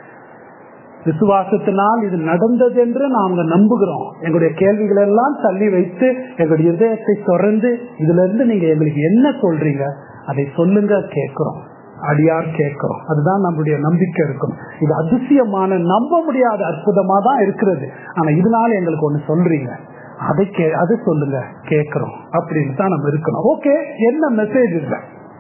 விசுவாசத்தினால் இது நடந்தது என்று நாங்க நம்புகிறோம் எங்களுடைய கேள்விகள் எல்லாம் தள்ளி வைத்து எங்களுடைய இதயத்தை தொடர்ந்து இதுல இருந்து நீங்க எங்களுக்கு என்ன சொல்றீங்க அதை சொல்லுங்க கேட்கிறோம் அடியார் கேட்கிறோம் அதுதான் நம்முடைய நம்பிக்கை இருக்கும் இது அதிசயமான நம்ப முடியாத அற்புதமா தான் இருக்கிறது ஆனா இதனால எங்களுக்கு ஒண்ணு சொல்றீங்க அதை கே அது சொல்லுங்க கேட்கிறோம் அப்படின்னு தான் நம்ம இருக்கணும் ஓகே என்ன மெசேஜ் இல்லை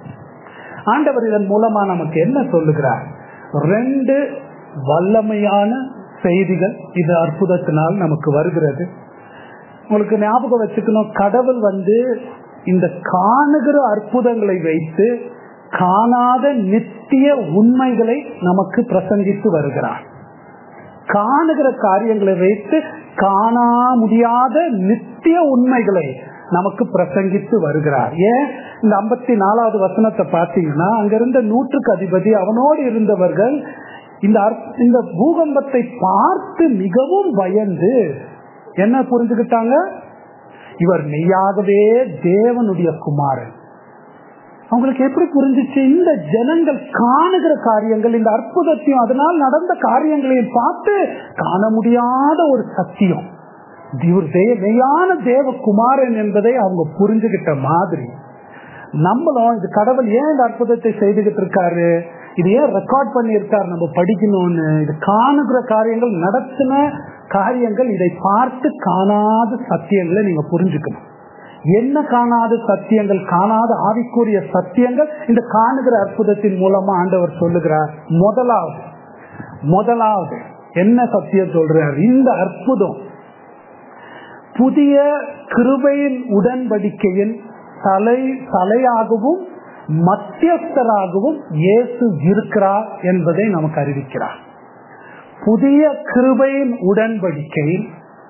ஆண்டவர் இதன் மூலமா நமக்கு என்ன சொல்லுகிறார் ரெண்டு வல்லமையான செய்திகள் இது அற்புதத்தினால் நமக்கு வருகிறது உங்களுக்கு ஞாபகம் வச்சுக்கணும் கடவுள் வந்து இந்த காணுகிற அற்புதங்களை வைத்து காணாத நித்திய உண்மைகளை நமக்கு பிரசங்கித்து வருகிறார் காணுகிற காரியங்களை வைத்து காணா முடியாத நித்திய உண்மைகளை நமக்கு பிரசங்கித்து வருகிறார் ஏன் இந்த ஐம்பத்தி நாலாவது வசனத்தை பார்த்தீங்கன்னா அங்கிருந்த நூற்றுக்கு அதிபதி அவனோடு இருந்தவர்கள் இந்த இந்த பூகம்பத்தை பார்த்து மிகவும் பயந்து என்ன புரிஞ்சுக்கிட்டாங்க இவர் மெய்யாகவே தேவனுடைய குமாரன் அவங்களுக்கு எப்படி புரிஞ்சிச்சு இந்த ஜனங்கள் காணுகிற காரியங்கள் இந்த அற்புதத்தையும் அதனால் நடந்த காரியங்களையும் பார்த்து காண முடியாத ஒரு சத்தியம் இவர் மெய்யான தேவ குமாரன் என்பதை அவங்க புரிஞ்சுகிட்ட மாதிரி நம்மளும் இது கடவுள் ஏன் இந்த அற்புதத்தை செய்துகிட்டு இருக்காரு இது ஏன் ரெக்கார்ட் பண்ணியிருக்காரு நம்ம படிக்கணும்னு இது காணுகிற காரியங்கள் நடத்தின காரியங்கள் இதை பார்த்து காணாத சத்தியங்களை நீங்க புரிஞ்சுக்கணும் என்ன காணாத சத்தியங்கள் காணாத ஆவிக்குரிய சத்தியங்கள் இந்த காணுகிற அற்புதத்தின் மூலமா ஆண்டவர் சொல்லுகிறார் முதலாவது முதலாவது என்ன சத்தியம் சொல்றார் இந்த அற்புதம் புதிய கிருபையின் உடன்படிக்கையின் தலை தலையாகவும் மத்தியஸ்தராகவும் இயேசு இருக்கிறார் என்பதை நமக்கு அறிவிக்கிறார் புதிய கிருபையின் உடன்படிக்கையில்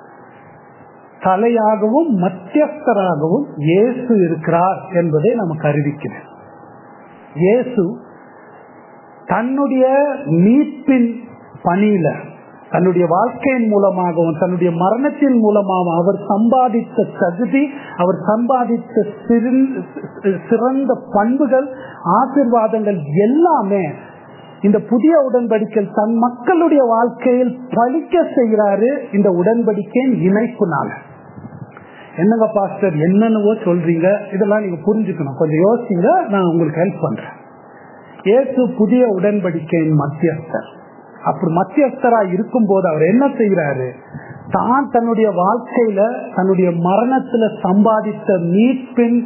தலையாகவும் மத்தியஸ்தராகவும் இயேசு இருக்கிறார் என்பதை நமக்கு அறிவிக்கிறது இயேசு தன்னுடைய மீட்பின் பணியில தன்னுடைய வாழ்க்கையின் மூலமாகவும் தன்னுடைய மரணத்தின் மூலமாகவும் அவர் சம்பாதித்த தகுதி அவர் சம்பாதித்த சிறந்த பண்புகள் ஆசிர்வாதங்கள் எல்லாமே இந்த புதிய உடன்படிக்கை தன் மக்களுடைய வாழ்க்கையில் பழிக்க செய்கிறாரு இந்த உடன்படிக்கையின் இணைப்புனால என்னங்க பாஸ்டர் என்னென்னவோ சொல்றீங்க இதெல்லாம் நீங்க புரிஞ்சுக்கணும் கொஞ்சம் யோசிங்க நான் உங்களுக்கு ஹெல்ப் பண்றேன் இயேசு புதிய உடன்படிக்கையின் மத்தியஸ்தர் அப்படி மத்தியஸ்தரா இருக்கும் போது அவர் என்ன செய்யறாரு தான் தன்னுடைய வாழ்க்கையில தன்னுடைய மரணத்துல சம்பாதித்த மீட்பின்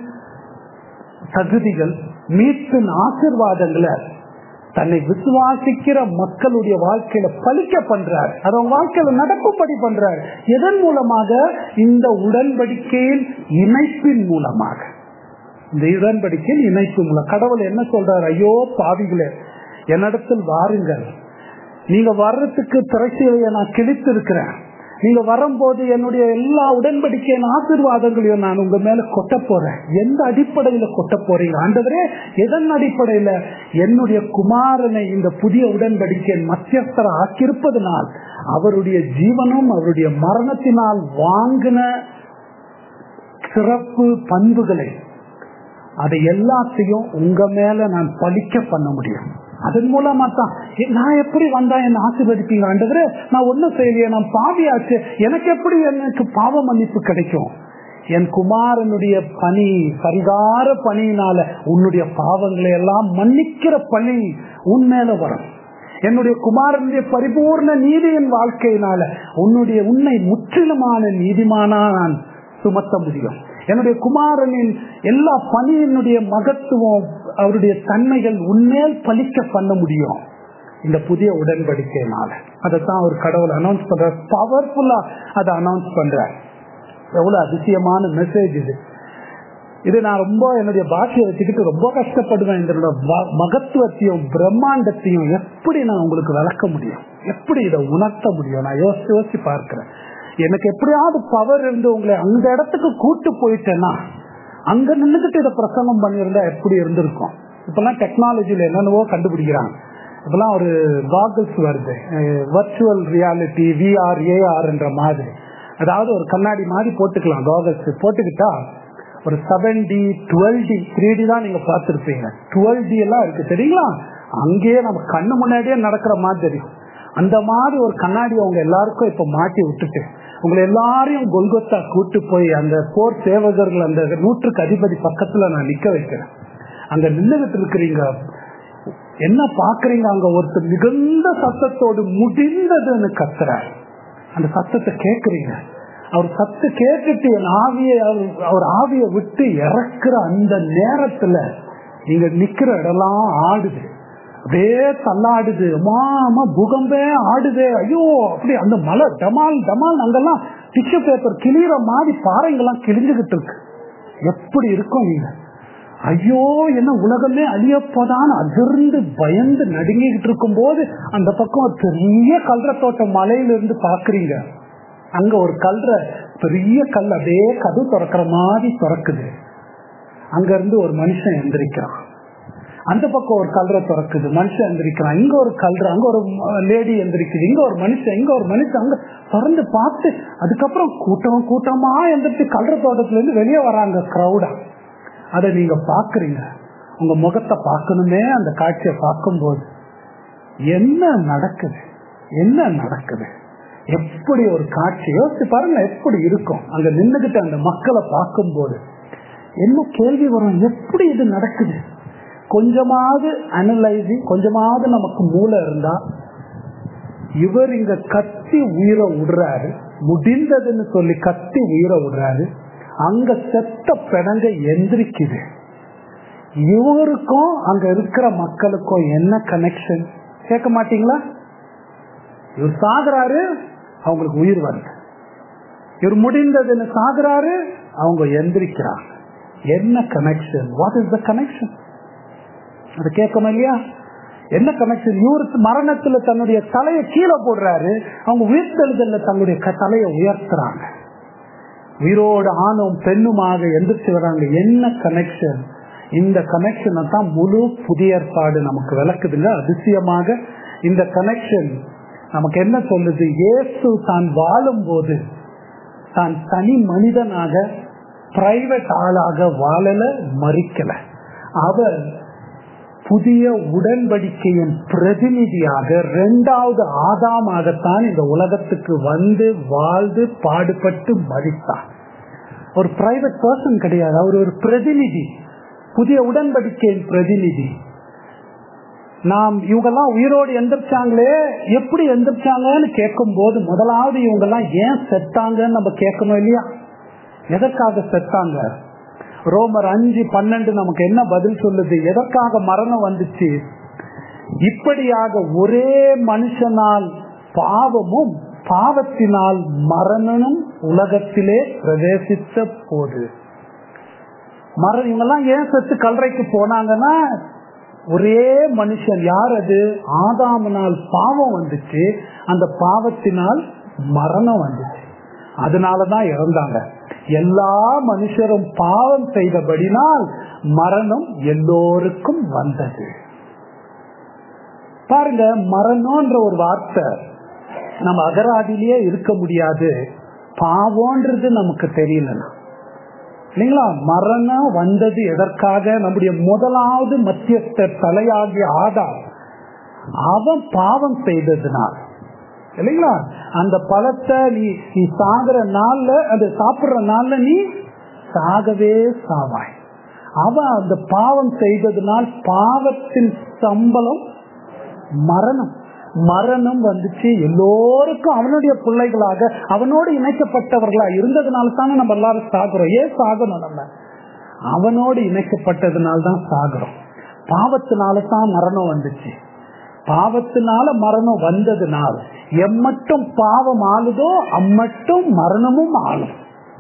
தகுதிகள் மீட்பின் ஆசிர்வாதங்களை தன்னை விசுவாசிக்கிற மக்களுடைய வாழ்க்கையில பலிக்க பண்றார் அது அவங்க வாழ்க்கையில நடக்கும்படி பண்றார் எதன் மூலமாக இந்த உடன்படிக்கையின் இணைப்பின் மூலமாக இந்த உடன்படிக்கையின் இணைப்பு மூலம் கடவுள் என்ன சொல்றாரு ஐயோ பாவிகளே என்னிடத்தில் வாருங்கள் நீங்க வர்றதுக்கு திரைச்சீலையை நான் கிழித்து இருக்கிறேன் நீங்க வரும்போது என்னுடைய எல்லா உடன்படிக்கையின் ஆசீர்வாதங்களையும் நான் உங்க மேல கொட்ட போறேன் எந்த அடிப்படையில கொட்ட போறீங்க ஆண்டவரே எதன் அடிப்படையில என்னுடைய குமாரனை இந்த புதிய உடன்படிக்கையின் மத்தியஸ்தர ஆக்கியிருப்பதனால் அவருடைய ஜீவனும் அவருடைய மரணத்தினால் வாங்கின சிறப்பு பண்புகளை அதை எல்லாத்தையும் உங்க மேல நான் பலிக்க பண்ண முடியும் அதன் மூலமா தான் நான் எப்படி வந்தா என்ன ஆசீர்வதிப்பீங்க ஆண்டவரே நான் ஒன்னும் செய்யலையே நான் பாவியாச்சு எனக்கு எப்படி எனக்கு பாவ மன்னிப்பு கிடைக்கும் என் குமாரனுடைய பணி பரிகார பணியினால உன்னுடைய பாவங்களை எல்லாம் மன்னிக்கிற பணி உன் மேல வரும் என்னுடைய குமாரனுடைய பரிபூர்ண நீதியின் வாழ்க்கையினால உன்னுடைய உன்னை முற்றிலுமான நீதிமானா நான் சுமத்த முடியும் என்னுடைய குமாரனின் எல்லா பணியினுடைய மகத்துவம் அவருடைய தன்மைகள் உண்மையில் பலிக்க பண்ண முடியும் இந்த புதிய உடன்படிக்கையினால அதைத்தான் ஒரு கடவுள் அனௌன்ஸ் பண்ற பவர்ஃபுல்லா அதை அனௌன்ஸ் பண்ற எவ்வளவு அதிசயமான மெசேஜ் இது இது நான் ரொம்ப என்னுடைய பாஷையை வச்சுக்கிட்டு ரொம்ப கஷ்டப்படுவேன் இதனோட மகத்துவத்தையும் பிரம்மாண்டத்தையும் எப்படி நான் உங்களுக்கு விளக்க முடியும் எப்படி இதை உணர்த்த முடியும் நான் யோசிச்சு யோசிச்சு பார்க்கிறேன் எனக்கு எப்படியாவது பவர் இருந்து உங்களை அந்த இடத்துக்கு கூட்டு போயிட்டேன்னா அங்க நின்றுகிட்டு இதை பிரசங்கம் பண்ணியிருந்தா எப்படி இருந்திருக்கும் இப்பெல்லாம் டெக்னாலஜில என்னென்னவோ கண்டுபிடிக்கிறாங்க இப்பெல்லாம் ஒரு காகல்ஸ் வருது வர்ச்சுவல் ரியாலிட்டி விஆர் ஏஆர் என்ற மாதிரி அதாவது ஒரு கண்ணாடி மாதிரி போட்டுக்கலாம் காகல்ஸ் போட்டுக்கிட்டா ஒரு seven T twelve T three T தான் நீங்க பார்த்துருப்பீங்க டுவெல் டி எல்லாம் இருக்கு தெரியுங்களா அங்கேயே நம்ம கண்ணு முன்னாடியே நடக்கிற மாதிரி தெரியும் அந்த மாதிரி ஒரு கண்ணாடி அவங்க எல்லாருக்கும் இப்ப மாட்டி விட்டுட்டு உங்களை எல்லாரையும் கொல்கத்தா கூட்டு போய் அந்த போர் சேவகர்கள் அந்த நூற்றுக்கு அதிபதி பக்கத்துல நான் நிக்க வைக்கிறேன் அங்க நின்றுகிட்டு இருக்கிறீங்க என்ன பாக்குறீங்க அங்க ஒருத்தர் மிகுந்த சத்தத்தோடு முடிந்ததுன்னு கத்துறார் அந்த சத்தத்தை கேக்குறீங்க அவர் சத்து கேட்டுட்டு என் ஆவியை அவர் ஆவியை விட்டு இறக்குற அந்த நேரத்துல நீங்க நிக்கிற இடம்லாம் ஆடுது அப்படியே தள்ளாடுது அம்மா பூகம்பே ஆடுதே ஐயோ அப்படி அந்த மலை டமால் டமால் அங்கெல்லாம் டிஷ்யூ பேப்பர் கிளியிற மாதிரி பாறைங்கெல்லாம் கிழிஞ்சுகிட்டு இருக்கு எப்படி இருக்கும் நீங்க ஐயோ என்ன உலகமே அழியப்போதான் அதிர்ந்து பயந்து நடுங்கிக்கிட்டு இருக்கும் போது அந்த பக்கம் பெரிய கல்ற தோட்டம் மலையில இருந்து பாக்குறீங்க அங்க ஒரு கல்ற பெரிய கல் அப்படியே கது திறக்கிற மாதிரி திறக்குது அங்க இருந்து ஒரு மனுஷன் எந்திரிக்கிறான் அந்த பக்கம் ஒரு கல்ற திறக்குது மனுஷன் எந்திரிக்கிறான் இங்க ஒரு கல்ற அங்க ஒரு லேடி எந்திரிக்குது இங்க ஒரு மனுஷன் இங்க ஒரு மனுஷன் அங்க திறந்து பார்த்து அதுக்கப்புறம் கூட்டம் கூட்டமா எந்திரிச்சு கல்ற தோட்டத்துல இருந்து வெளியே வராங்க கிரௌடா அதை நீங்க பாக்குறீங்க உங்க முகத்தை பார்க்கணுமே அந்த காட்சியை பார்க்கும்போது என்ன நடக்குது என்ன நடக்குது எப்படி ஒரு காட்சி யோசிச்சு பாருங்க எப்படி இருக்கும் அங்க நின்றுகிட்டு அந்த மக்களை பார்க்கும்போது என்ன கேள்வி வரும் எப்படி இது நடக்குது கொஞ்சமாவது அனலைசிங் கொஞ்சமாவது நமக்கு மூளை இருந்தா இவர் இங்க கத்தி உயிரை விடுறாரு முடிந்ததுன்னு சொல்லி கத்தி உயிரை விடுறாரு அங்க செத்த பிணங்க எந்திரிக்குது இவருக்கும் அங்க இருக்கிற மக்களுக்கும் என்ன கனெக்ஷன் கேட்க மாட்டீங்களா இவர் சாகுறாரு அவங்களுக்கு உயிர் வருது இவர் முடிந்ததுன்னு சாகுறாரு அவங்க எந்திரிக்கிறாங்க என்ன connection what is the connection அது கேட்கணும் இல்லையா என்ன கனெக்ஷன் இவர் மரணத்துல தன்னுடைய தலையை கீழே போடுறாரு அவங்க உயிர்த்தெழுதல்ல தன்னுடைய தலையை உயர்த்துறாங்க உயிரோடு ஆணும் பெண்ணுமாக எந்திரிச்சு வராங்க என்ன கனெக்ஷன் இந்த கனெக்ஷனை தான் முழு புதிய ஏற்பாடு நமக்கு விளக்குதுங்க அதிசயமாக இந்த கனெக்ஷன் நமக்கு என்ன சொல்லுது இயேசு தான் வாழும் போது தான் தனி மனிதனாக பிரைவேட் ஆளாக வாழல மறிக்கல அவர் புதிய உடன்படிக்கையின் பிரதிநிதியாக இரண்டாவது ஆதாமாகத்தான் இந்த உலகத்துக்கு வந்து வாழ்ந்து பாடுபட்டு மதித்தார் ஒரு பிரைவேட் பர்சன் கிடையாது அவர் ஒரு பிரதிநிதி புதிய உடன்படிக்கையின் பிரதிநிதி நாம் இவங்கெல்லாம் உயிரோடு எந்திரிச்சாங்களே எப்படி எந்திரிச்சாங்கன்னு கேட்கும் போது முதலாவது இவங்கெல்லாம் ஏன் செத்தாங்கன்னு நம்ம கேட்கணும் இல்லையா எதற்காக செத்தாங்க ரோமர் அஞ்சு பன்னெண்டு நமக்கு என்ன பதில் சொல்லுது எதற்காக மரணம் வந்துச்சு இப்படியாக ஒரே மனுஷனால் பாவமும் பாவத்தினால் மரணனும் உலகத்திலே பிரவேசித்த போது மரணம் இவங்கெல்லாம் ஏன் செத்து கல்றைக்கு போனாங்கன்னா ஒரே மனுஷன் யார் அது ஆதாமனால் பாவம் வந்துச்சு அந்த பாவத்தினால் மரணம் வந்துச்சு அதனாலதான் இறந்தாங்க எல்லா மனுஷரும் பாவம் செய்தபடினால் மரணம் எல்லோருக்கும் வந்தது பாருங்க மரணம்ன்ற ஒரு வார்த்தை நம்ம அகராதிலேயே இருக்க முடியாது பாவம்ன்றது நமக்கு தெரியலன்னா இல்லைங்களா மரணம் வந்தது எதற்காக நம்முடைய முதலாவது மத்தியஸ்த தலையாகிய ஆதார் அவன் பாவம் செய்ததுனால் இல்லைங்களா அந்த பழத்தை நீ நீ சாகுற நாள்ல அது சாப்பிடுற நாள்ல நீ சாகவே சாவாய் அவன் அந்த பாவம் செய்ததுனால் பாவத்தின் சம்பளம் மரணம் மரணம் வந்துச்சு எல்லோருக்கும் அவனுடைய பிள்ளைகளாக அவனோடு இணைக்கப்பட்டவர்களா இருந்ததுனால தானே நம்ம எல்லாரும் சாகுறோம் ஏன் சாகணும் நம்ம அவனோடு இணைக்கப்பட்டதுனால தான் சாகுறோம் பாவத்தினால தான் மரணம் வந்துச்சு பாவத்தினால மரணம் வந்ததுனால் எம்மட்டும் பாவம் ஆளுதோ அம்மட்டும் மரணமும் ஆளும்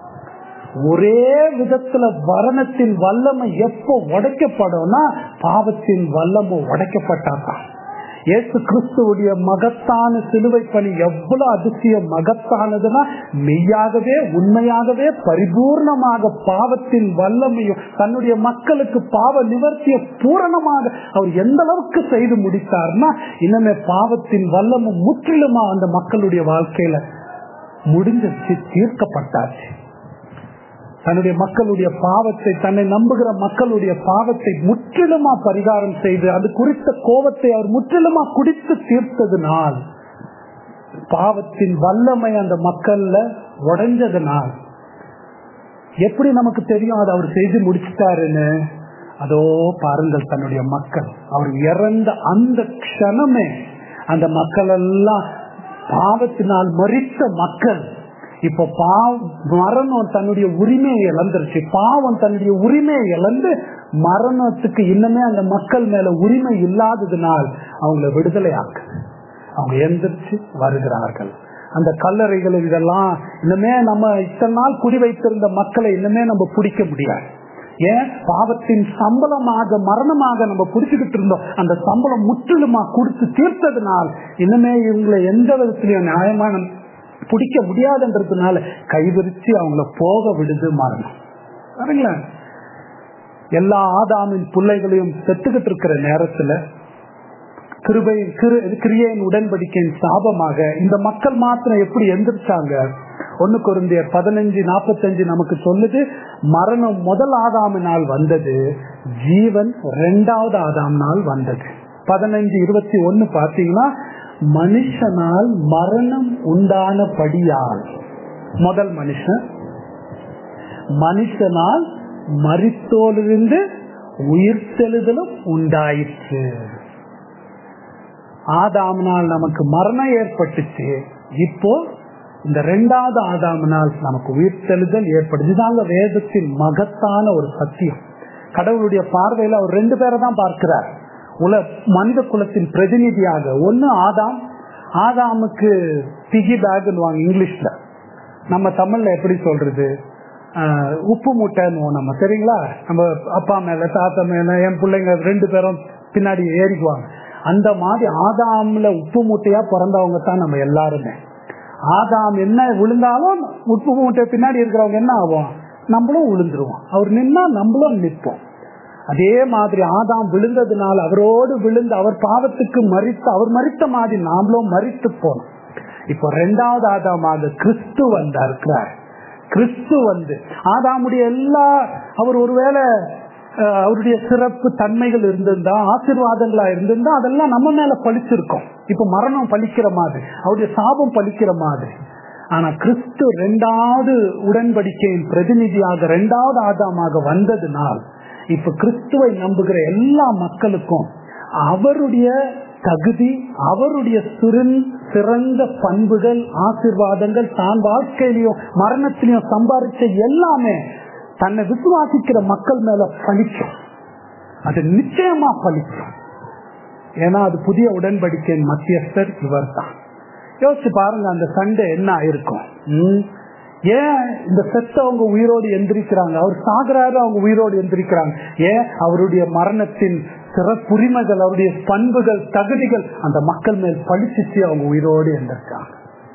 ஒரே விதத்துல வரணத்தின் வல்லமை எப்போ உடைக்கப்படும்னா பாவத்தின் வல்லமை உடைக்கப்பட்டாதான் இயேசு கிறிஸ்துவுடைய மகத்தான சிலுவை பணி எவ்வளவு அதிசயம் மகத்தானதுன்னா மெய்யாகவே உண்மையாகவே பரிபூர்ணமாக பாவத்தின் வல்லமையும் தன்னுடைய மக்களுக்கு பாவ நிவர்த்திய பூரணமாக அவர் எந்த அளவுக்கு செய்து முடித்தார்னா இன்னமே பாவத்தின் வல்லமும் முற்றிலுமா அந்த மக்களுடைய வாழ்க்கையில முடிஞ்சிச்சு தீர்க்கப்பட்டாச்சு தன்னுடைய மக்களுடைய பாவத்தை தன்னை நம்புகிற மக்களுடைய பாவத்தை முற்றிலுமா பரிகாரம் செய்து அது குறித்த கோபத்தை அவர் முற்றிலுமா குடித்து தீர்த்ததுனால் பாவத்தின் வல்லமை அந்த மக்கள்ல உடைஞ்சதுனால் எப்படி நமக்கு தெரியும் அதை அவர் செய்து முடிச்சிட்டாருன்னு அதோ பாருங்கள் தன்னுடைய மக்கள் அவர் இறந்த அந்த க்ஷணமே அந்த மக்கள் எல்லாம் பாவத்தினால் மறித்த மக்கள் இப்ப பாவம் மரணம் தன்னுடைய உரிமையை இழந்துருச்சு பாவம் தன்னுடைய உரிமையை இழந்து மரணத்துக்கு இன்னமே அந்த மக்கள் மேல உரிமை இல்லாததுனால் அவங்கள விடுதலை ஆக்கு அவங்க எந்திரிச்சு வருகிறார்கள் அந்த கல்லறைகள் இதெல்லாம் இன்னுமே நம்ம இத்தனை நாள் குடி வைத்திருந்த மக்களை இன்னுமே நம்ம பிடிக்க முடியாது ஏன் பாவத்தின் சம்பளமாக மரணமாக நம்ம பிடிச்சுக்கிட்டு இருந்தோம் அந்த சம்பளம் முற்றிலுமா கொடுத்து தீர்த்ததுனால் இன்னுமே இவங்களை எந்த விதத்திலையும் நியாயமான பிடிக்க முடியாதுன்றதுனால கைவிரிச்சு அவங்கள போக விடுது மரணம் பாருங்களேன் எல்லா ஆதாமின் பிள்ளைகளையும் செத்துக்கிட்டு இருக்கிற நேரத்துல கிருபையின் கிரியையின் உடன்படிக்கையின் சாபமாக இந்த மக்கள் மாத்திரம் எப்படி எந்திரிச்சாங்க ஒன்னு குருந்திய பதினஞ்சு நாற்பத்தஞ்சு நமக்கு சொல்லுது மரணம் முதல் ஆதாமினால் வந்தது ஜீவன் இரண்டாவது ஆதாமினால் வந்தது பதினஞ்சு இருபத்தி ஒன்னு பாத்தீங்கன்னா மனுஷனால் மரணம் உண்டானபடியால் முதல் மனுஷன் மனுஷனால் மறித்தோலிருந்து உயிர்த்தெழுதலும் உண்டாயிற்று ஆதாமனால் நமக்கு மரணம் ஏற்பட்டுச்சு இப்போ இந்த ரெண்டாவது ஆதாமனால் நமக்கு உயிர்த்தெழுதல் ஏற்படுது இதாங்க வேதத்தின் மகத்தான ஒரு சத்தியம் கடவுளுடைய பார்வையில அவர் ரெண்டு பேரை தான் பார்க்கிறார் உல மனித குலத்தின் பிரதிநிதியாக ஒன்னு ஆதாம் ஆதாமுக்கு பிகி பேக்னுவாங்க இங்கிலீஷ்ல நம்ம தமிழ்ல எப்படி சொல்றது உப்பு மூட்டைன்னு நம்ம சரிங்களா நம்ம அப்பா மேல தாத்தா மேல என் பிள்ளைங்க ரெண்டு பேரும் பின்னாடி ஏறிக்குவாங்க அந்த மாதிரி ஆதாம்ல உப்பு மூட்டையா பிறந்தவங்க தான் நம்ம எல்லாருமே ஆதாம் என்ன விழுந்தாலும் உப்பு மூட்டை பின்னாடி இருக்கிறவங்க என்ன ஆகும் நம்மளும் விழுந்துருவோம் அவர் நின்னா நம்மளும் நிற்போம் அதே மாதிரி ஆதாம் விழுந்ததுனால அவரோடு விழுந்து அவர் பாவத்துக்கு மறித்து அவர் மறித்த மாதிரி நாமளும் மறித்து போனோம் இப்போ ரெண்டாவது ஆதாமாக கிறிஸ்து வந்தா இருக்கிறார் கிறிஸ்து வந்து ஆதாமுடைய எல்லா அவர் ஒருவேளை அஹ், அவருடைய சிறப்பு தன்மைகள் இருந்திருந்தா ஆசீர்வாதங்களா இருந்திருந்தா அதெல்லாம் நம்ம மேல பழிச்சிருக்கோம் இப்ப மரணம் பலிக்கிற மாதிரி அவருடைய சாபம் பலிக்கிற மாதிரி ஆனா கிறிஸ்து ரெண்டாவது உடன்படிக்கையின் பிரதிநிதியாக ரெண்டாவது ஆதாமாக வந்ததுனால் இப்ப கிறிஸ்துவை நம்புகிற எல்லா மக்களுக்கும் அவருடைய தகுதி அவருடைய சிறந் சிறந்த பண்புகள் ஆசீர்வாதங்கள் தான் வாழ்க்கையிலையும் மரணத்திலையும் சம்பாதிச்ச எல்லாமே தன்னை விசுவாசிக்கிற மக்கள் மேல பலிக்கும் அது நிச்சயமா பலிக்கும் ஏன்னா அது புதிய உடன்படிக்கையின் மத்தியஸ்தர் இவர் தான் யோசிச்சு பாருங்க அந்த சண்டை என்ன ஆயிருக்கும் ம்? ஏன் இந்த செத்தவங்க உயிரோடு எந்திரிக்கிறாங்க அவர் சாகுறாரு அவங்க உயிரோடு எந்திரிக்கிறாங்க ஏன் அவருடைய மரணத்தின் சிறப்புரிமைகள் அவருடைய பண்புகள் தகுதிகள் அந்த மக்கள் மேல் பழிச்சிச்சு அவங்க உயிரோடு எந்திரிச்சாங்க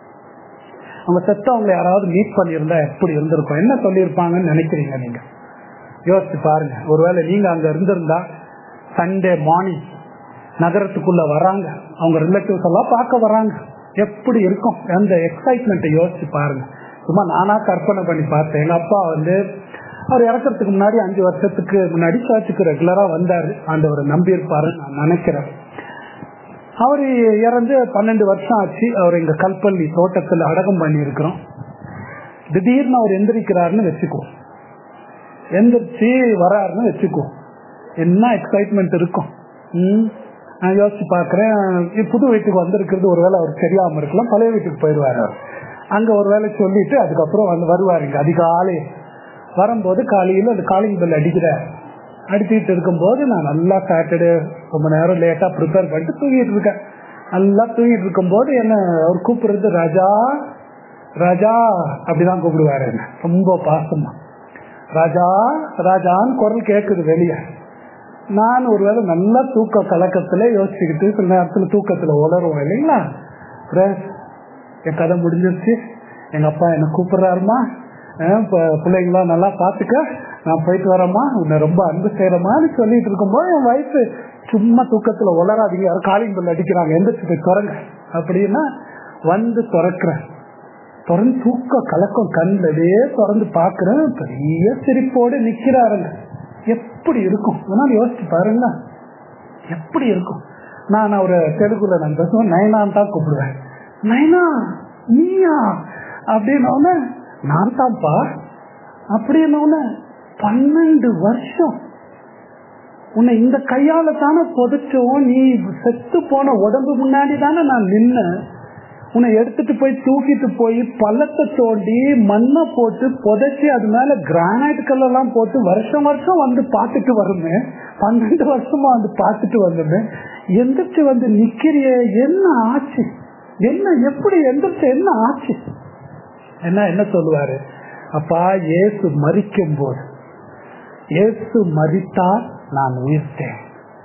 அவங்க செத்தவங்களை யாராவது மீட் பண்ணியிருந்தா எப்படி இருந்திருக்கும் என்ன சொல்லியிருப்பாங்கன்னு நினைக்கிறீங்க நீங்க யோசிச்சு பாருங்க ஒருவேளை நீங்க அங்க இருந்திருந்தா சண்டே மார்னிங் நகரத்துக்குள்ள வராங்க அவங்க ரிலேட்டிவ்ஸ் எல்லாம் பார்க்க வராங்க எப்படி இருக்கும் அந்த எக்ஸைட்மெண்ட்டை யோசிச்சு பாருங்க சும்மா நானா கற்பனை பண்ணி பார்த்தேன் எங்க அப்பா வந்து அவர் இறக்கறதுக்கு முன்னாடி அஞ்சு வருஷத்துக்கு முன்னாடி சர்ச்சுக்கு ரெகுலரா வந்தாரு ஆண்டவரை நம்பி இருப்பாருன்னு நான் நினைக்கிறேன் அவர் இறந்து பன்னெண்டு வருஷம் ஆச்சு அவர் எங்க கல்பள்ளி தோட்டத்துல அடக்கம் பண்ணி இருக்கிறோம் திடீர்னு அவர் எந்திரிக்கிறாருன்னு வச்சுக்கோ எந்திரிச்சு வராருன்னு வச்சுக்கோ என்ன எக்ஸைட்மெண்ட் இருக்கும் ம் நான் யோசிச்சு பாக்குறேன் புது வீட்டுக்கு வந்திருக்கிறது ஒருவேளை அவர் தெரியாம இருக்கலாம் பழைய வீட்டுக்கு போயிடுவாரு அவர் அங்க ஒரு வேலை சொல்லிட்டு அதுக்கப்புறம் வந்து வருவார் இங்க அதிகாலை வரும்போது காலையில அந்த காலிங் பெல் அடிக்கிறார் அடிச்சுட்டு இருக்கும்போது நான் நல்லா சாட்டர்டே ரொம்ப நேரம் லேட்டா ப்ரிப்பேர் பண்ணிட்டு தூங்கிட்டு இருக்கேன் நல்லா தூங்கிட்டு இருக்கும்போது என்ன அவர் கூப்பிடுறது ராஜா ராஜா அப்படிதான் கூப்பிடுவாரு என்ன ரொம்ப பாசமா ராஜா ராஜான்னு குரல் கேட்குது வெளியே நான் ஒருவேளை நல்லா தூக்க கலக்கத்துல யோசிச்சுக்கிட்டு சில நேரத்துல தூக்கத்துல உளருவோம் இல்லைங்களா பிரேஸ், என் கதை முடிஞ்சிருச்சு எங்க அப்பா என்ன கூப்பிடுறாருமா பிள்ளைங்களாம் நல்லா பாத்துக்க நான் போயிட்டு வரேம்மா உன்னை ரொம்ப அன்பு செய்யறமான்னு சொல்லிட்டு இருக்கும்போது என் வயசு சும்மா தூக்கத்துல உளராதீங்க யாரும் காலிங் பில் அடிக்கிறாங்க எந்திரிச்சு போய் திறங்க அப்படின்னா வந்து திறக்கிறேன் திறந்து தூக்க கலக்கம் கண்ணிலே திறந்து பாக்குறேன் பெரிய சிரிப்போடு நிக்கிறாருங்க எப்படி இருக்கும் வேணாலும் யோசிச்சு பாருங்க எப்படி இருக்கும் நான் ஒரு தெலுங்குல நான் பேசுவேன் நயனான் தான் கூப்பிடுவேன் நயனா நீயா அப்படின்னு நான் தான்ப்பா அப்படின்னு பன்னெண்டு வருஷம் உன்னை இந்த கையால தானே புதைச்சோம் நீ செத்து போன உடம்பு முன்னாடி தானே நான் நின்னேன் உன்னை எடுத்துட்டு போய் தூக்கிட்டு போய் பள்ளத்தை தோண்டி மண்ணை போட்டு புதைச்சி அது மேல கிரானைட் கல்லெல்லாம் போட்டு வருஷம் வருஷம் வந்து பார்த்துட்டு வருமே பன்னெண்டு வருஷமா வந்து பார்த்துட்டு வந்தோமே எந்திரிச்சு வந்து நிக்கிறிய என்ன ஆச்சு என்ன எப்படி எந்திரிச்சு என்ன ஆச்சு என்ன என்ன சொல்லுவாரு அப்பா இயேசு மறிக்கும் போது இயேசு மறித்தார் நான் உயிர்த்தேன்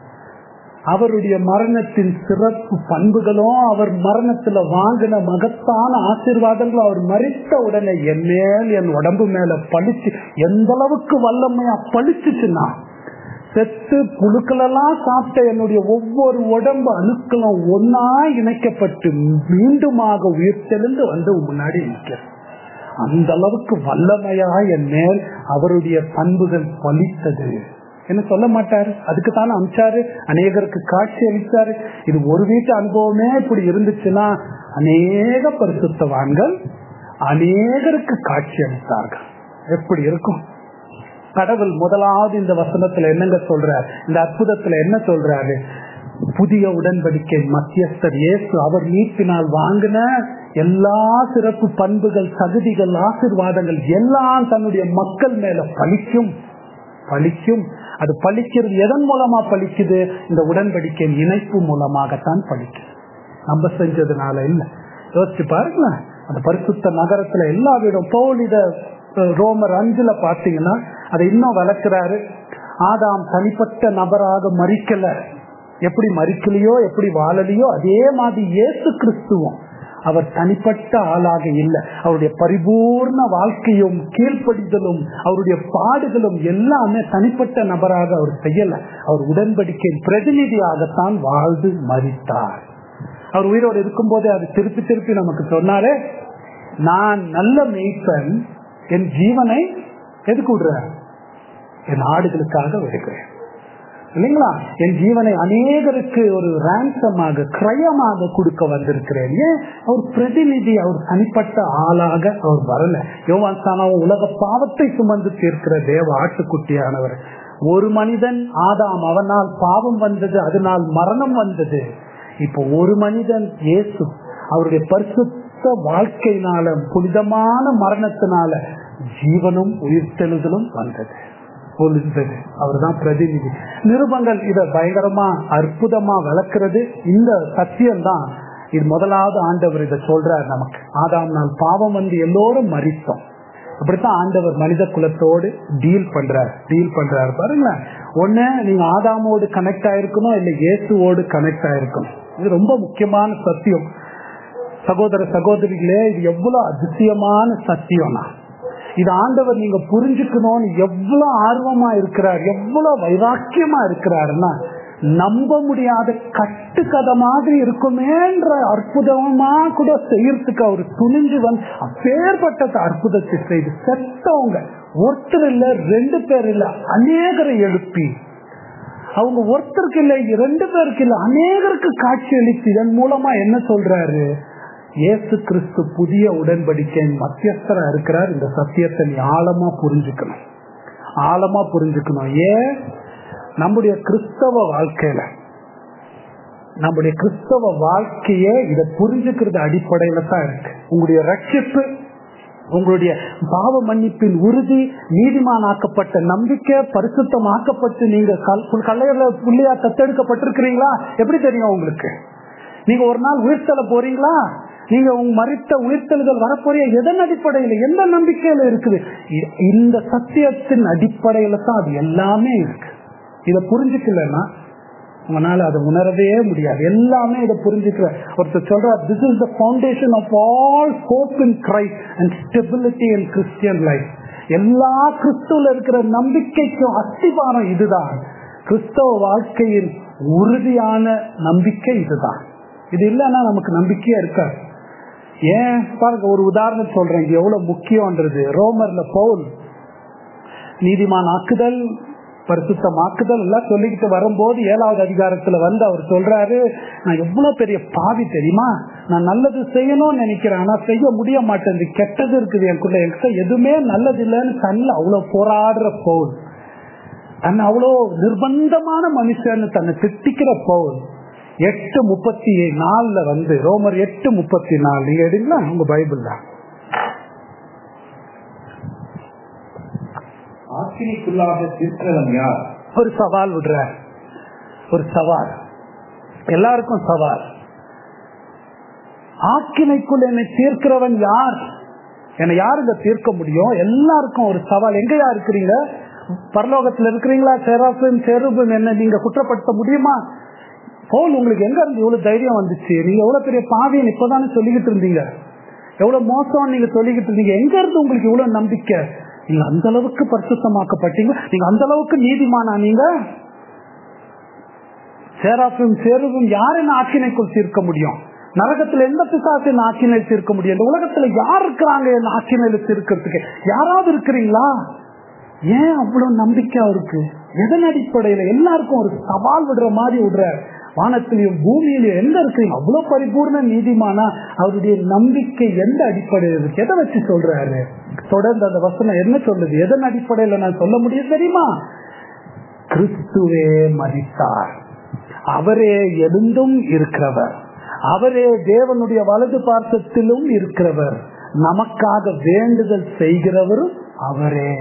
அவருடைய மரணத்தின் சிறப்பு பண்புகளும் அவர் மரணத்துல வாங்கின மகத்தான ஆசீர்வாதங்களும் அவர் மறித்த உடனே என் மேல் என் உடம்பு மேல பழிச்சு எந்த அளவுக்கு வல்லமையா பழிச்சுச்சுன்னா செத்து புழுக்களெல்லாம் சாப்பிட்ட என்னுடைய ஒவ்வொரு உடம்பு அணுக்களும் ஒன்னா இணைக்கப்பட்டு மீண்டுமாக உயிர்த்தெழுந்து வந்து முன்னாடி நிற்கிறேன் அந்த அளவுக்கு வல்லமையா என் மேல் அவருடைய பண்புகள் பலித்தது என்ன சொல்ல மாட்டாரு அதுக்கு தானே அமிச்சாரு அநேகருக்கு காட்சி அளிச்சாரு இது ஒரு வீட்டு அனுபவமே இப்படி இருந்துச்சுன்னா அநேக பரிசுத்தவான்கள் அநேகருக்கு காட்சி அளித்தார்கள் எப்படி இருக்கும் கடவுள் முதலாவது இந்த வசனத்துல என்னங்க சொல்றார் இந்த அற்புதத்துல என்ன சொல்றாரு புதிய உடன்படிக்கை மத்தியஸ்தர் இயேசு அவர் நீட்டினால் வாங்கின எல்லா சிறப்பு பண்புகள் தகுதிகள் ஆசிர்வாதங்கள் எல்லாம் தன்னுடைய மக்கள் மேல பலிக்கும் பலிக்கும் அது பலிக்கிறது எதன் மூலமா பலிக்குது இந்த உடன்படிக்கையின் இணைப்பு மூலமாகத்தான் பலிக்குது நம்ம செஞ்சதுனால இல்ல யோசிச்சு பாருங்களேன் அந்த பரிசுத்த நகரத்துல எல்லா வீடும் பௌலித ரோமர் அஞ்சுல பாத்தீங்கன்னா அதை இன்னும் வளர்க்கிறாரு ஆதாம் தனிப்பட்ட நபராக மறிக்கல எப்படி மறிக்கலையோ எப்படி வாழலையோ அதே மாதிரி இயேசு கிறிஸ்துவும் அவர் தனிப்பட்ட ஆளாக இல்லை அவருடைய பரிபூர்ண வாழ்க்கையும் கீழ்ப்படிதலும் அவருடைய பாடுகளும் எல்லாமே தனிப்பட்ட நபராக அவர் செய்யல அவர் உடன்படிக்கை பிரதிநிதியாகத்தான் வாழ்ந்து மறித்தார் அவர் உயிரோடு இருக்கும் போதே அது திருப்பி திருப்பி நமக்கு சொன்னாரே நான் நல்ல மெய்ப்பன் என் ஜீவனை எதுக்கு விடுற என் ஆடுகளுக்காக வருகிறேன் இல்லைங்களா என் ஜீவனை அநேகருக்கு ஒரு ரேன்சமாக கிரயமாக கொடுக்க வந்திருக்கிறேன் ஏன் அவர் பிரதிநிதி அவர் தனிப்பட்ட ஆளாக அவர் வரல யோவான் சானாவும் உலக பாவத்தை சுமந்து தீர்க்கிற தேவ ஆட்டுக்குட்டியானவர் ஒரு மனிதன் ஆதாம் அவனால் பாவம் வந்தது அதனால் மரணம் வந்தது இப்போ ஒரு மனிதன் இயேசு அவருடைய பரிசுத்த வாழ்க்கையினால புனிதமான மரணத்தினால ஜீவனும் உயிர்த்தெழுதலும் வந்தது பொழுந்தது அவர் தான் பிரதிநிதி நிருபங்கள் இத பயங்கரமா அற்புதமா விளக்குறது இந்த சத்தியம் தான் இது முதலாவது ஆண்டவர் இதை சொல்றார் நமக்கு ஆதாம் நாள் பாவம் வந்து எல்லோரும் மறித்தோம் அப்படித்தான் ஆண்டவர் மனித குலத்தோடு டீல் பண்றார் டீல் பண்றாரு பாருங்களேன் ஒண்ணு நீங்க ஆதாமோடு கனெக்ட் ஆயிருக்கணும் இல்ல இயேசுவோடு கனெக்ட் ஆயிருக்கணும் இது ரொம்ப முக்கியமான சத்தியம் சகோதர சகோதரிகளே இது எவ்வளவு அதிசயமான சத்தியம்னா இது ஆண்டவர் நீங்க புரிஞ்சுக்கணும்னு எவ்வளவு ஆர்வமா இருக்கிறார் எவ்வளவு வைராக்கியமா இருக்கிறாருன்னா நம்ப முடியாத கட்டுக்கதை மாதிரி இருக்குமேன்ற அற்புதமா கூட செய்யறதுக்கு அவர் துணிஞ்சு வந்து அப்பேற்பட்ட அற்புதத்தை செய்து செத்தவங்க ஒருத்தர் இல்ல ரெண்டு பேர் இல்ல அநேகரை எழுப்பி அவங்க ஒருத்தருக்கு இல்ல ரெண்டு பேருக்கு இல்ல அநேகருக்கு காட்சி அளித்து இதன் மூலமா என்ன சொல்றாரு இயேசு கிறிஸ்து புதிய உடன்படிக்கை மத்தியஸ்தரா இருக்கிறார் இந்த சத்தியத்தை நீ ஆழமா புரிஞ்சுக்கணும் ஆழமா புரிஞ்சுக்கணும் ஏன் நம்முடைய கிறிஸ்தவ வாழ்க்கையில நம்முடைய கிறிஸ்தவ வாழ்க்கையே இதை புரிஞ்சுக்கிறது அடிப்படையில தான் இருக்கு உங்களுடைய ரட்சிப்பு உங்களுடைய பாவ மன்னிப்பின் உறுதி நீதிமானாக்கப்பட்ட நம்பிக்கை பரிசுத்தமாக்கப்பட்டு நீங்க கல்லையில புள்ளியா தத்தெடுக்கப்பட்டிருக்கிறீங்களா எப்படி தெரியும் உங்களுக்கு நீங்க ஒரு நாள் உயிர்த்தல போறீங்களா நீங்க உங்க மறித்த உயிர்த்தல்கள் வரப்போறிய எதன் அடிப்படையில எந்த நம்பிக்கையில இருக்குது இந்த சத்தியத்தின் அடிப்படையில தான் அது எல்லாமே இருக்கு இதை புரிஞ்சுக்கலன்னா உங்களால அதை உணரவே முடியாது எல்லாமே இதை புரிஞ்சுக்கிற ஒருத்தர் சொல்றார் this is the foundation of all hope in Christ and stability in Christian life எல்லா கிறிஸ்துவ இருக்கிற நம்பிக்கைக்கும் அஸ்திபாரம் இதுதான் கிறிஸ்தவ வாழ்க்கையின் உறுதியான நம்பிக்கை இதுதான் இது இல்லைன்னா நமக்கு நம்பிக்கையா இருக்காது ஏன் பாருங்க ஒரு உதாரணம் சொல்றேன் இது எவ்வளவு முக்கியம்ன்றது ரோமர்ல பவுல் நீதிமான் ஆக்குதல் பரிசுத்தமாக்குதல் எல்லாம் சொல்லிக்கிட்டு வரும்போது ஏழாவது அதிகாரத்துல வந்து அவர் சொல்றாரு நான் எவ்வளவு பெரிய பாவி தெரியுமா நான் நல்லது செய்யணும்னு நினைக்கிறேன் ஆனா செய்ய முடிய மாட்டேன் கெட்டது இருக்குது எனக்குள்ள என்கிட்ட எதுவுமே நல்லது இல்லைன்னு தன்னில் அவ்வளவு போராடுற பவுல் தன்னை அவ்வளோ நிர்பந்தமான மனுஷன்னு தன்னை திட்டிக்கிற பவுல் எட்டு முப்பத்தி நாலுல வந்து ரோமர் எட்டு முப்பத்தி நாலு நீங்க எடுங்களா உங்க பைபிள்ல ஆக்கினிக்குள்ளாக தீர்க்கிறவன் யார் ஒரு சவால் விடுற ஒரு சவால் எல்லாருக்கும் சவால் ஆக்கினைக்குள் என்னை தீர்க்கிறவன் யார் என்னை யார் இங்க தீர்க்க முடியும் எல்லாருக்கும் ஒரு சவால் எங்கயா இருக்கிறீங்க பரலோகத்துல இருக்கிறீங்களா சேராசும் சேருபும் என்ன நீங்க குற்றப்படுத்த முடியுமா போல் உங்களுக்கு எங்க இருந்து இவ்வளவு தைரியம் வந்துச்சு நீங்க எவ்வளவு பெரிய பாவியன் இப்பதானே சொல்லிக்கிட்டு இருந்தீங்க எவ்வளவு மோசம் நீங்க சொல்லிக்கிட்டு இருந்தீங்க எங்க இருந்து உங்களுக்கு இவ்வளவு நம்பிக்கை நீங்க அந்த அளவுக்கு பரிசுத்தமாக்கப்பட்டீங்க நீங்க அந்த அளவுக்கு நீதிமானா நீங்க சேராப்பும் சேருவும் யார் என்ன ஆக்கினைக்குள் தீர்க்க முடியும் நரகத்துல எந்த பிசாசின் ஆக்கினை தீர்க்க முடியும் இந்த உலகத்துல யார் இருக்கிறாங்க என்ன ஆக்கினையில தீர்க்கிறதுக்கு யாராவது இருக்கிறீங்களா ஏன் அவ்வளவு நம்பிக்கை அவருக்கு எதன் அடிப்படையில எல்லாருக்கும் ஒரு சவால் விடுற மாதிரி விடுற வானத்திலையும் பூமியிலையும் எங்க இருக்கிறீங்க அவ்வளவு பரிபூர்ண நீதிமானா அவருடைய நம்பிக்கை எந்த அடிப்படையில் இருக்கு எதை வச்சு சொல்றாரு தொடர்ந்து அந்த வசனம் என்ன சொல்லுது எதன் அடிப்படையில நான் சொல்ல முடியும் தெரியுமா கிறிஸ்துவே மதித்தார் அவரே எழுந்தும் இருக்கிறவர் அவரே தேவனுடைய வலது பார்த்தத்திலும் இருக்கிறவர் நமக்காக வேண்டுதல் செய்கிறவரும் அவரே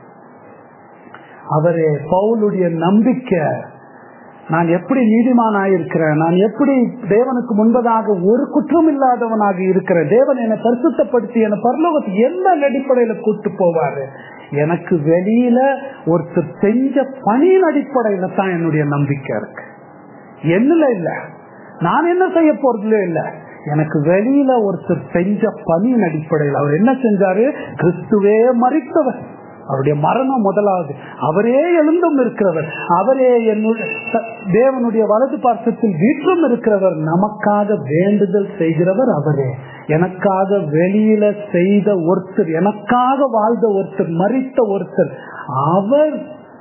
அவரே பவுலுடைய நம்பிக்கை நான் எப்படி நீதிமானாயிருக்கிறேன் நான் எப்படி தேவனுக்கு முன்பதாக ஒரு குற்றம் இல்லாதவனாக இருக்கிறேன் தேவன் என்னை பரிசுத்தப்படுத்தி என்னை பரலோகத்துக்கு எந்த அடிப்படையில கூட்டு போவாரு எனக்கு வெளியில ஒருத்தர் செஞ்ச பணியின் அடிப்படையில தான் என்னுடைய நம்பிக்கை இருக்கு என்னல இல்ல நான் என்ன செய்ய போறதுல இல்ல எனக்கு வெளியில ஒருத்தர் செஞ்ச பணியின் அடிப்படையில் அவர் என்ன செஞ்சாரு கிறிஸ்துவே மறித்தவர் அவருடைய மரணம் முதலாவது அவரே எழுந்தும் இருக்கிறவர் அவரே என்னுடைய தேவனுடைய வலது பார்த்தத்தில் வீற்றும் இருக்கிறவர் நமக்காக வேண்டுதல் செய்கிறவர் அவரே எனக்காக வெளியில செய்த ஒருத்தர் எனக்காக வாழ்ந்த ஒருத்தர் மறித்த ஒருத்தர் அவர்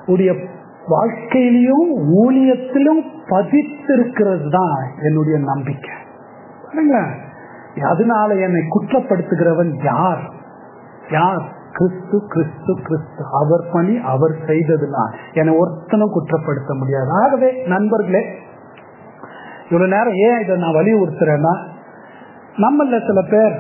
உடைய வாழ்க்கையிலையும் ஊழியத்திலும் பதித்திருக்கிறது தான் என்னுடைய நம்பிக்கை பாருங்களேன் அதனால என்னை குற்றப்படுத்துகிறவன் யார் யார் கிறிஸ்து கிறிஸ்து கிறிஸ்து அவர் பணி அவர் செய்ததுதான் என்னை ஒருத்தனும் குற்றப்படுத்த முடியாது ஆகவே நண்பர்களே இவ்வளவு நேரம் ஏன் இதை நான் வலியுறுத்துறேன்னா நம்மள சில பேர்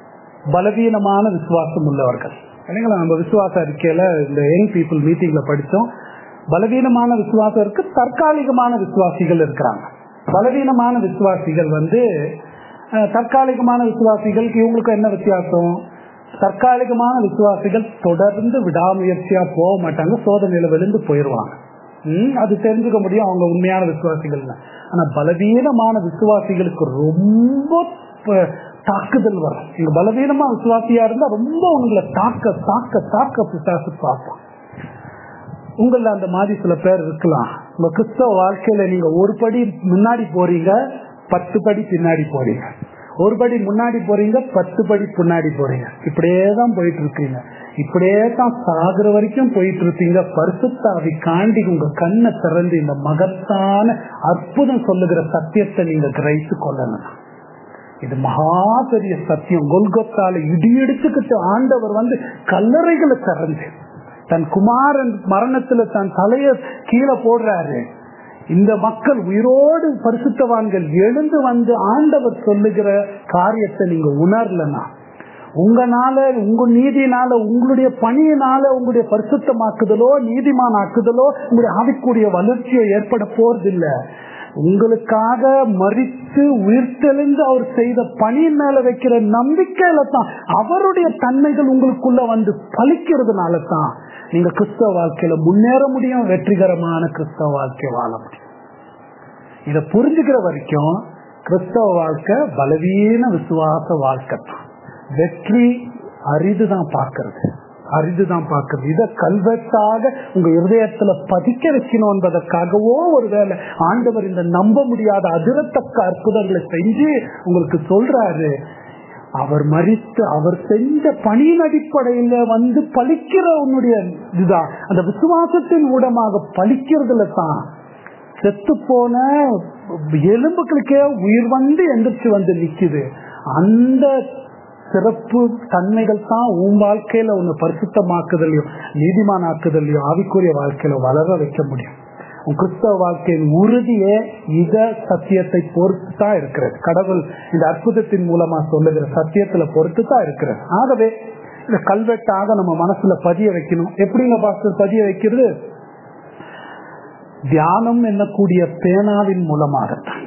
பலவீனமான விசுவாசம் உள்ளவர்கள் இல்லைங்களா நம்ம விசுவாச அறிக்கையில இந்த யங் பீப்புள் மீட்டிங்ல படிச்சோம் பலவீனமான விசுவாசம் இருக்கு தற்காலிகமான விசுவாசிகள் இருக்கிறாங்க பலவீனமான விசுவாசிகள் வந்து அஹ், தற்காலிகமான விசுவாசிகளுக்கு இவங்களுக்கு என்ன வித்தியாசம் தற்காலிகமான விசுவாசிகள் தொடர்ந்து விடாமுயற்சியா போக மாட்டாங்க சோதனையில விழுந்து போயிடுவாங்க ம், அது தெரிஞ்சுக்க முடியும் அவங்க உண்மையான விசுவாசிகள் ஆனா பலவீனமான விசுவாசிகளுக்கு ரொம்ப ப- தாக்குதல் வரும் நீங்க பலவீனமா விசுவாசியா இருந்தா ரொம்ப உங்களை தாக்க தாக்க தாக்க பிசாசு பார்ப்பான் உங்கள அந்த மாதிரி சில பேர் இருக்கலாம் உங்க கிறிஸ்தவ வாழ்க்கையில நீங்க ஒரு படி முன்னாடி போறீங்க பத்து படி பின்னாடி போறீங்க ஒரு படி முன்னாடி போறீங்க பத்து படி பின்னாடி போறீங்க இப்படியே தான் போயிட்டு இருக்கீங்க இப்படியே தான் சாகுற வரைக்கும் போயிட்டு இருப்பீங்க பரிசுத்தாவி காண்டி உங்க கண்ணை திறந்து இந்த மகத்தான அற்புதம் சொல்லுகிற சத்தியத்தை நீங்க கிரகித்து கொள்ளணும் இது மகா பெரிய சத்தியம் கொல்கத்தால இடி எடுத்துக்கிட்டு ஆண்டவர் வந்து கல்லறைகளை திறந்து தன் குமாரன் மரணத்துல தன் தலைய கீழே போடுறாரு இந்த மக்கள் உயிரோடு பரிசுத்தவான்கள் எழுந்து வந்து ஆண்டவர் சொல்லுகிற காரியத்தை நீங்க உணரலனா உங்கனால உங்க நீதினால உங்களுடைய பணியினால உங்களுடைய பரிசுத்தமாக்குதலோ நீதிமானாக்குதலோ உங்களுடைய ஆவிக்குரிய வளர்ச்சியோ ஏற்பட போறதில்லை உங்களுக்காக மறித்து உயிர்த்தெழுந்து அவர் செய்த பணியின் மேல வைக்கிற நம்பிக்கையில தான் அவருடைய தன்மைகள் உங்களுக்குள்ள வந்து பலிக்கிறதுனால தான் நீங்க கிறிஸ்தவ வாழ்க்கையில முன்னேற முடியும் வெற்றிகரமான கிறிஸ்தவ வாழ்க்கை வாழ முடியும் இத புரிஞ்சுக்கிற வரைக்கும் கிறிஸ்தவ வாழ்க்கை பலவீன விசுவாச வாழ்க்கை தான் வெற்றி அரிதுதான் பார்க்கிறது அரிதுதான் பார்க்கிறது இத கல்வெட்டாக உங்க இருதயத்துல பதிக்க வைக்கணும் என்பதற்காகவோ ஒருவேளை ஆண்டவர் இந்த நம்ப முடியாத அதிரத்தக்க அற்புதங்களை செஞ்சு உங்களுக்கு சொல்றாரு அவர் மறித்து அவர் செஞ்ச பணியின் அடிப்படையில வந்து பலிக்கிற உன்னுடைய இதுதான் அந்த விசுவாசத்தின் ஊடமாக பலிக்கிறதுல தான் செத்து போன எலும்புகளுக்கே உயிர் வந்து எந்திரிச்சு வந்து நிக்குது அந்த சிறப்பு தன்மைகள் தான் உன் வாழ்க்கையில உன்னை பரிசுத்தமாக்குதலையும் நீதிமானாக்குதலையும் ஆவிக்குரிய வாழ்க்கையில வளர வைக்க முடியும் உன் கிறிஸ்தவ வாழ்க்கையின் உறுதியே இத சத்தியத்தை பொறுத்து தான் இருக்கிறது கடவுள் இந்த அற்புதத்தின் மூலமா சொல்லுகிற சத்தியத்துல பொறுத்து தான் இருக்கிறது ஆகவே இந்த கல்வெட்டாக நம்ம மனசுல பதிய வைக்கணும் எப்படிங்க பாஸ்டர் பதிய வைக்கிறது தியானம் என்னக்கூடிய பேனாவின் மூலமாகத்தான்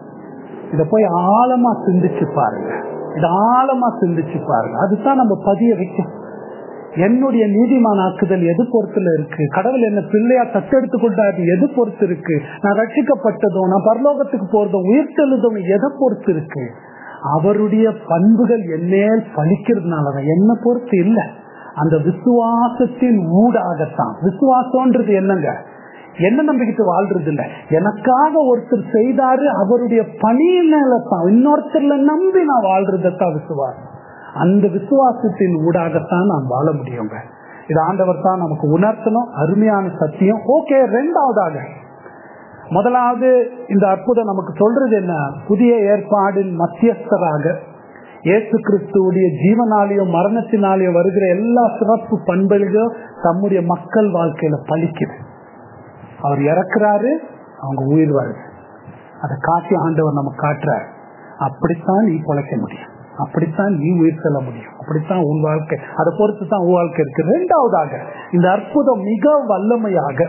இத போய் ஆழமா சிந்திச்சு பாருங்க இது ஆழமா சிந்திச்சு பாருங்க அதுதான் நம்ம பதிய வைக்கும் என்னுடைய நீதிமானாக்குதல் எது பொறுத்துல இருக்கு கடவுள் என்ன பிள்ளையா தத்தெடுத்து கொண்டாது எது பொறுத்து இருக்கு நான் ரட்சிக்கப்பட்டதும் நான் பரலோகத்துக்கு போறதும் உயிர்த்தெழுதும் எதை பொறுத்து இருக்கு அவருடைய பண்புகள் என்னேல் பலிக்கிறதுனாலதான் என்ன பொறுத்து இல்லை அந்த விசுவாசத்தின் ஊடாகத்தான் விசுவாசம்ன்றது என்னங்க என்ன நம்பிக்கிட்டு வாழ்றது இல்ல எனக்காக ஒருத்தர் செய்தாரு அவருடைய பணியினால தான் இன்னொருத்தர்ல நம்பி நான் வாழ்றதான் விசுவாசம் அந்த விசுவாசத்தின் ஊடாகத்தான் நான் வாழ முடியுங்க இது ஆண்டவர் தான் நமக்கு உணர்த்தணும் அருமையான சத்தியம் ஓகே ரெண்டாவதாக முதலாவது இந்த அற்புதம் நமக்கு சொல்றது என்ன புதிய ஏற்பாடின் மத்தியஸ்தராக இயேசு கிறிஸ்துவுடைய ஜீவனாலேயும் மரணத்தினாலேயும் வருகிற எல்லா சிறப்பு பண்புகளையும் தம்முடைய மக்கள் வாழ்க்கையில பலிக்குது அவர் இறக்குறாரு அவங்க உயிர் வருது அதை காட்டி ஆண்டவர் நம்ம காட்டுறாரு அப்படித்தான் நீ பொழைக்க முடியும் அப்படித்தான் நீ உயிர் செல்ல முடியும் அப்படித்தான் உன் வாழ்க்கை அதை பொறுத்து தான் உன் வாழ்க்கை இருக்கு ரெண்டாவதாக இந்த அற்புதம் மிக வல்லமையாக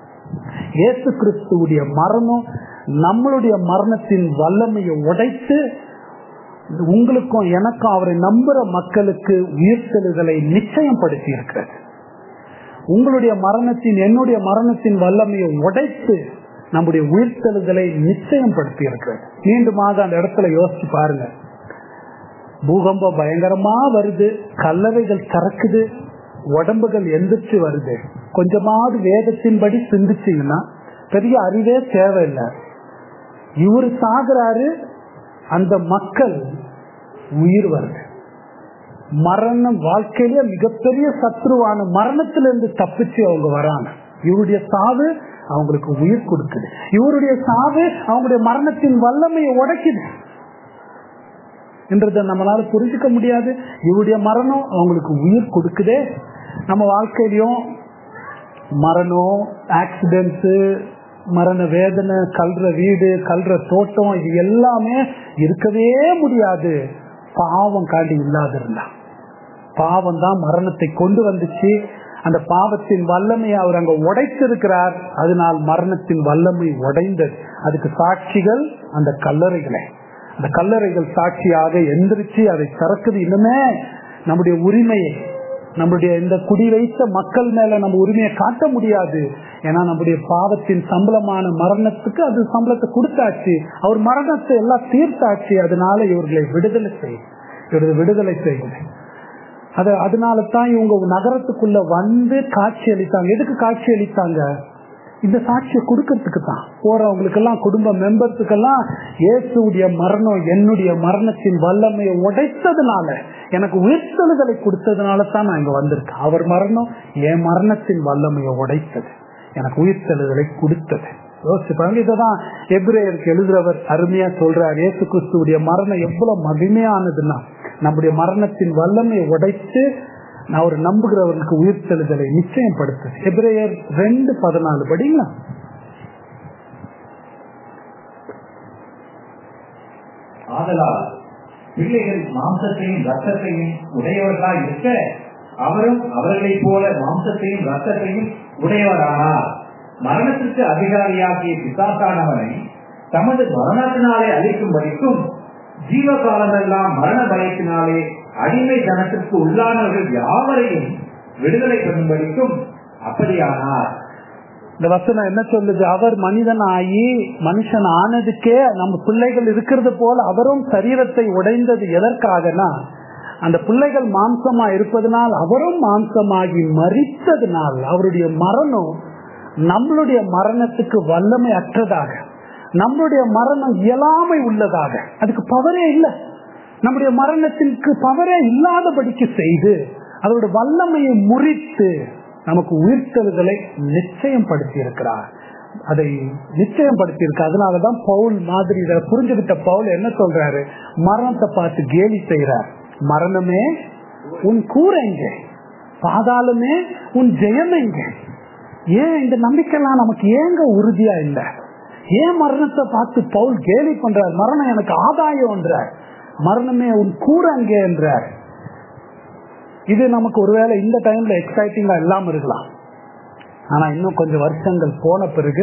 இயேசு கிறிஸ்துவுடைய மரணம் நம்மளுடைய மரணத்தின் வல்லமையை உடைத்து உங்களுக்கும் எனக்கும் அவரை நம்புற மக்களுக்கு உயிர்த்தெழுதலை நிச்சயப்படுத்தி இருக்கிறது உங்களுடைய மரணத்தின் என்னுடைய மரணத்தின் வல்லமையை உடைத்து நம்முடைய உயிர்த்தெழுதலை நிச்சயப்படுத்தி இருக்கிறது மீண்டுமாக அந்த இடத்துல யோசிச்சு பாருங்க பூகம்பம் பயங்கரமா வருது கல்லறைகள் திறக்குது உடம்புகள் எந்திரிச்சு வருது கொஞ்சமாவது வேதத்தின்படி சிந்திச்சீங்கன்னா பெரிய அறிவே தேவையில்லை இவரு சாகுறாரு அந்த மக்கள் உயிர் வருது மரணம் வாழ்க்கையில மிகப்பெரிய சத்ருவான மரணத்திலிருந்து தப்பிச்சு அவங்க வராங்க இவருடைய சாவு அவங்களுக்கு உயிர் கொடுக்குது இவருடைய சாவு அவங்களுடைய மரணத்தின் வல்லமையை உடைக்குது என்றதை நம்மளால புரிஞ்சுக்க முடியாது இவருடைய மரணம் அவங்களுக்கு உயிர் கொடுக்குதே நம்ம வாழ்க்கையிலையும் மரணம் ஆக்சிடென்ட்ஸு மரண வேதனை கல்ற வீடு கல்ற தோட்டம் இது எல்லாமே இருக்கவே முடியாது பாவம் காண்டி இல்லாத இருந்தா பாவம் தான் மரணத்தை கொண்டு வந்துச்சு அந்த பாவத்தின் வல்லமையை அவர் அங்க உடைத்திருக்கிறார் அதனால் மரணத்தின் வல்லமை உடைந்தது அதுக்கு சாட்சிகள் அந்த கல்லறைகளை அந்த கல்லறைகள் சாட்சியாக எந்திரிச்சு அதை திறக்குது இன்னுமே நம்முடைய உரிமையை நம்முடைய இந்த குடி வைத்த மக்கள் மேல நம்ம உரிமையை காட்ட முடியாது ஏன்னா நம்முடைய பாவத்தின் சம்பளமான மரணத்துக்கு அது சம்பளத்தை கொடுத்தாச்சு அவர் மரணத்தை எல்லாம் தீர்த்தாச்சு அதனால இவர்களை விடுதலை செய்யும் இவரது விடுதலை செய்யுது அது அதனால தான் இவங்க நகரத்துக்குள்ள வந்து காட்சி அளித்தாங்க எதுக்கு காட்சி அளித்தாங்க இந்த சாட்சியை கொடுக்கறதுக்கு தான் போறவங்களுக்கு எல்லாம் குடும்ப மெம்பர்ஸுக்கெல்லாம் இயேசுடைய மரணம் என்னுடைய மரணத்தின் வல்லமையை உடைத்ததுனால எனக்கு உயிர்த்தெழுதலை கொடுத்ததுனால தான் நான் இங்க வந்திருக்கேன் அவர் மரணம் என் மரணத்தின் வல்லமையை உடைத்தது எனக்கு உயிர்த்தெழுதலை கொடுத்தது யோசிப்பாங்க இதான் எப்ரேயருக்கு எழுதுறவர் அருமையா சொல்றார் இயேசு கிறிஸ்துடைய மரணம் எவ்வளவு மகிமையானதுன்னா நம்முடைய மரணத்தின் வல்லமையை உடைத்து நான் ஒரு நம்புகிறவர்களுக்கு உயிர்த்தெழுதலை நிச்சயப்படுத்து எபிரேயர் ரெண்டு பதினாலு படிங்களா ஆதலால் பிள்ளைகள் மாம்சத்தையும் ரத்தத்தையும் உடையவர்களாய் இருக்க அவரும் அவர்களைப் போல மாம்சத்தையும் ரத்தத்தையும் உடையவரானார் மரணத்திற்கு அதிகாரியாகிய பிசாசானவனை தமது மரணத்தினாலே அழிக்கும்படிக்கும் ஜீவ காலமெல்லாம் மரண பயத்தினாலே அடிமை தனத்திற்கு உள்ளானவர்கள் யாவரையும் விடுதலை பண்ணும்படிக்கும் அப்படியானார் இந்த வசனம் என்ன சொல்லுது அவர் மனிதன் ஆகி மனுஷன் ஆனதுக்கே நம்ம பிள்ளைகள் இருக்கிறது போல அவரும் சரீரத்தை உடைந்தது எதற்காகனா அந்த பிள்ளைகள் மாம்சமா இருப்பதனால் அவரும் மாம்சமாகி மறித்ததுனால் அவருடைய மரணம் நம்மளுடைய மரணத்துக்கு வல்லமை அற்றதாக நம்மளுடைய மரணம் இயலாமை உள்ளதாக அதுக்கு பவரே இல்லை நம்முடைய மரணத்திற்கு பவரே இல்லாதபடிக்கு செய்து அதோட வல்லமையை முறித்து நமக்கு உயிர்த்தல்களை நிச்சயம் படுத்தி இருக்கிறார் அதை நிச்சயம் படுத்தி அதனாலதான் பவுல் மாதிரி இதை புரிஞ்சுக்கிட்ட பவுல் என்ன சொல்றாரு மரணத்தை பார்த்து கேலி செய்யறார் மரணமே உன் கூரை எங்கே பாதாளமே உன் ஜெயம் எங்கே ஏன் இந்த நம்பிக்கைலாம் நமக்கு ஏங்க உறுதியா இல்லை ஏன் மரணத்தை பார்த்து பவுல் கேலி பண்றார் மரணம் எனக்கு ஆதாயம் என்றார் மரணமே உன் கூற அங்கே என்றார் இது நமக்கு ஒருவேளை இந்த டைம்ல எக்ஸைட்டிங்கா இல்லாம இருக்கலாம் ஆனா இன்னும் கொஞ்சம் வருஷங்கள் போன பிறகு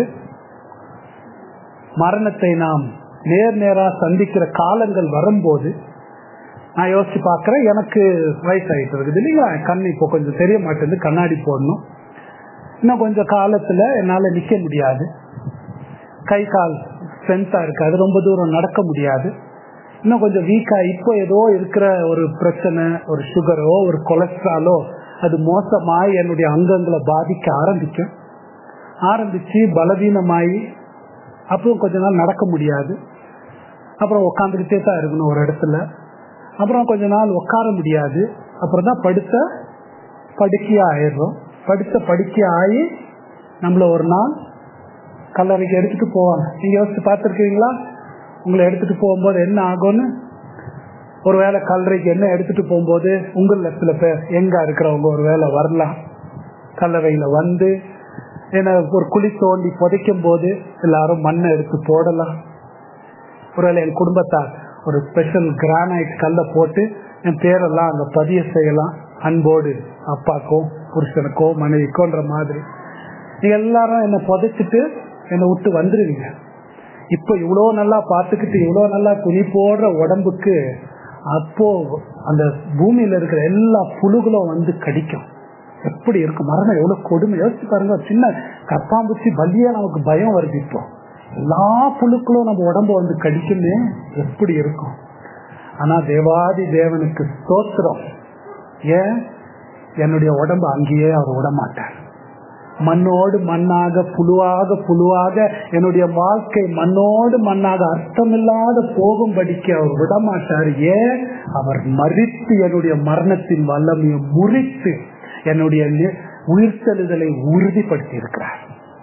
மரணத்தை நாம் நேர் நேரா சந்திக்கிற காலங்கள் வரும்போது நான் யோசிச்சு பாக்குறேன் எனக்கு வயசாயிட்டு இருக்குது இல்லைங்களா கண் இப்போ கொஞ்சம் தெரிய மாட்டேங்குது கண்ணாடி போடணும் இன்னும் கொஞ்சம் காலத்துல என்னால நிக்க முடியாது கை கால் ஸ்ட்ரென்த்தா இருக்காது ரொம்ப தூரம் நடக்க முடியாது இன்னும் கொஞ்சம் வீக்கா இப்போ ஏதோ இருக்கிற ஒரு பிரச்சனை ஒரு சுகரோ ஒரு கொலஸ்ட்ராலோ அது மோசமாய் என்னுடைய அங்கங்களை பாதிக்க ஆரம்பிக்கும் ஆரம்பிச்சு பலவீனமாயி அப்புறம் கொஞ்ச நாள் நடக்க முடியாது அப்புறம் உட்காந்துக்கிட்டே தான் இருக்கணும் ஒரு இடத்துல அப்புறம் கொஞ்ச நாள் உட்கார முடியாது அப்புறம் தான் படுத்த படுக்கையா ஆயிடுறோம் படுத்த படுக்கையா ஆகி நம்மள ஒரு நாள் கல்லறைக்கு எடுத்துட்டு போவாங்க நீங்க யோசிச்சு பார்த்துருக்கீங்களா உங்களை எடுத்துட்டு போகும்போது என்ன ஆகும்னு ஒருவேளை கல்லறைக்கு என்ன எடுத்துட்டு போகும்போது உங்கள சில பேர் எங்க இருக்கிறவங்க ஒரு வேலை வரலாம் கல்லறையில வந்து என்ன ஒரு குழி தோண்டி புதைக்கும் போது எல்லாரும் மண்ணை எடுத்து போடலாம் ஒருவேளை என் குடும்பத்தார் ஒரு ஸ்பெஷல் கிரானைட் கல்லை போட்டு என் பேரெல்லாம் அங்க பதிய செய்யலாம் அன்போடு அப்பாக்கோ புருஷனுக்கோ மனைவிக்கோன்ற மாதிரி நீங்க எல்லாரும் என்ன புதைச்சிட்டு என்னை விட்டு வந்துருவீங்க இப்ப இவ்வளவு நல்லா பார்த்துக்கிட்டு இவ்வளவு நல்லா துணி போடுற உடம்புக்கு அப்போ அந்த பூமியில இருக்கிற எல்லா புழுகளும் வந்து கடிக்கும் எப்படி இருக்கும் மரணம் எவ்வளவு கொடுமை யோசிச்சு பாருங்க சின்ன கப்பாம்பூச்சி பலியா நமக்கு பயம் வருது இப்போ எல்லா புழுக்களும் நம்ம உடம்ப வந்து கடிக்குமே எப்படி இருக்கும் ஆனா தேவாதி தேவனுக்கு ஸ்தோத்திரம் ஏன் என்னுடைய உடம்பு அங்கேயே அவர் விட மாட்டார் மண்ணோடு மண்ணாக புழுவாக புழுவாக என்னுடைய வாழ்க்கை மண்ணோடு மண்ணாக அர்த்தமில்லாத போகும்படிக்கு அவர் விடமாட்டார் ஏன் அவர் மறித்து என்னுடைய மரணத்தின் வல்லமையை முறித்து என்னுடைய உயிர்த்தெழுதலை உறுதிப்படுத்தி இருக்கிறார்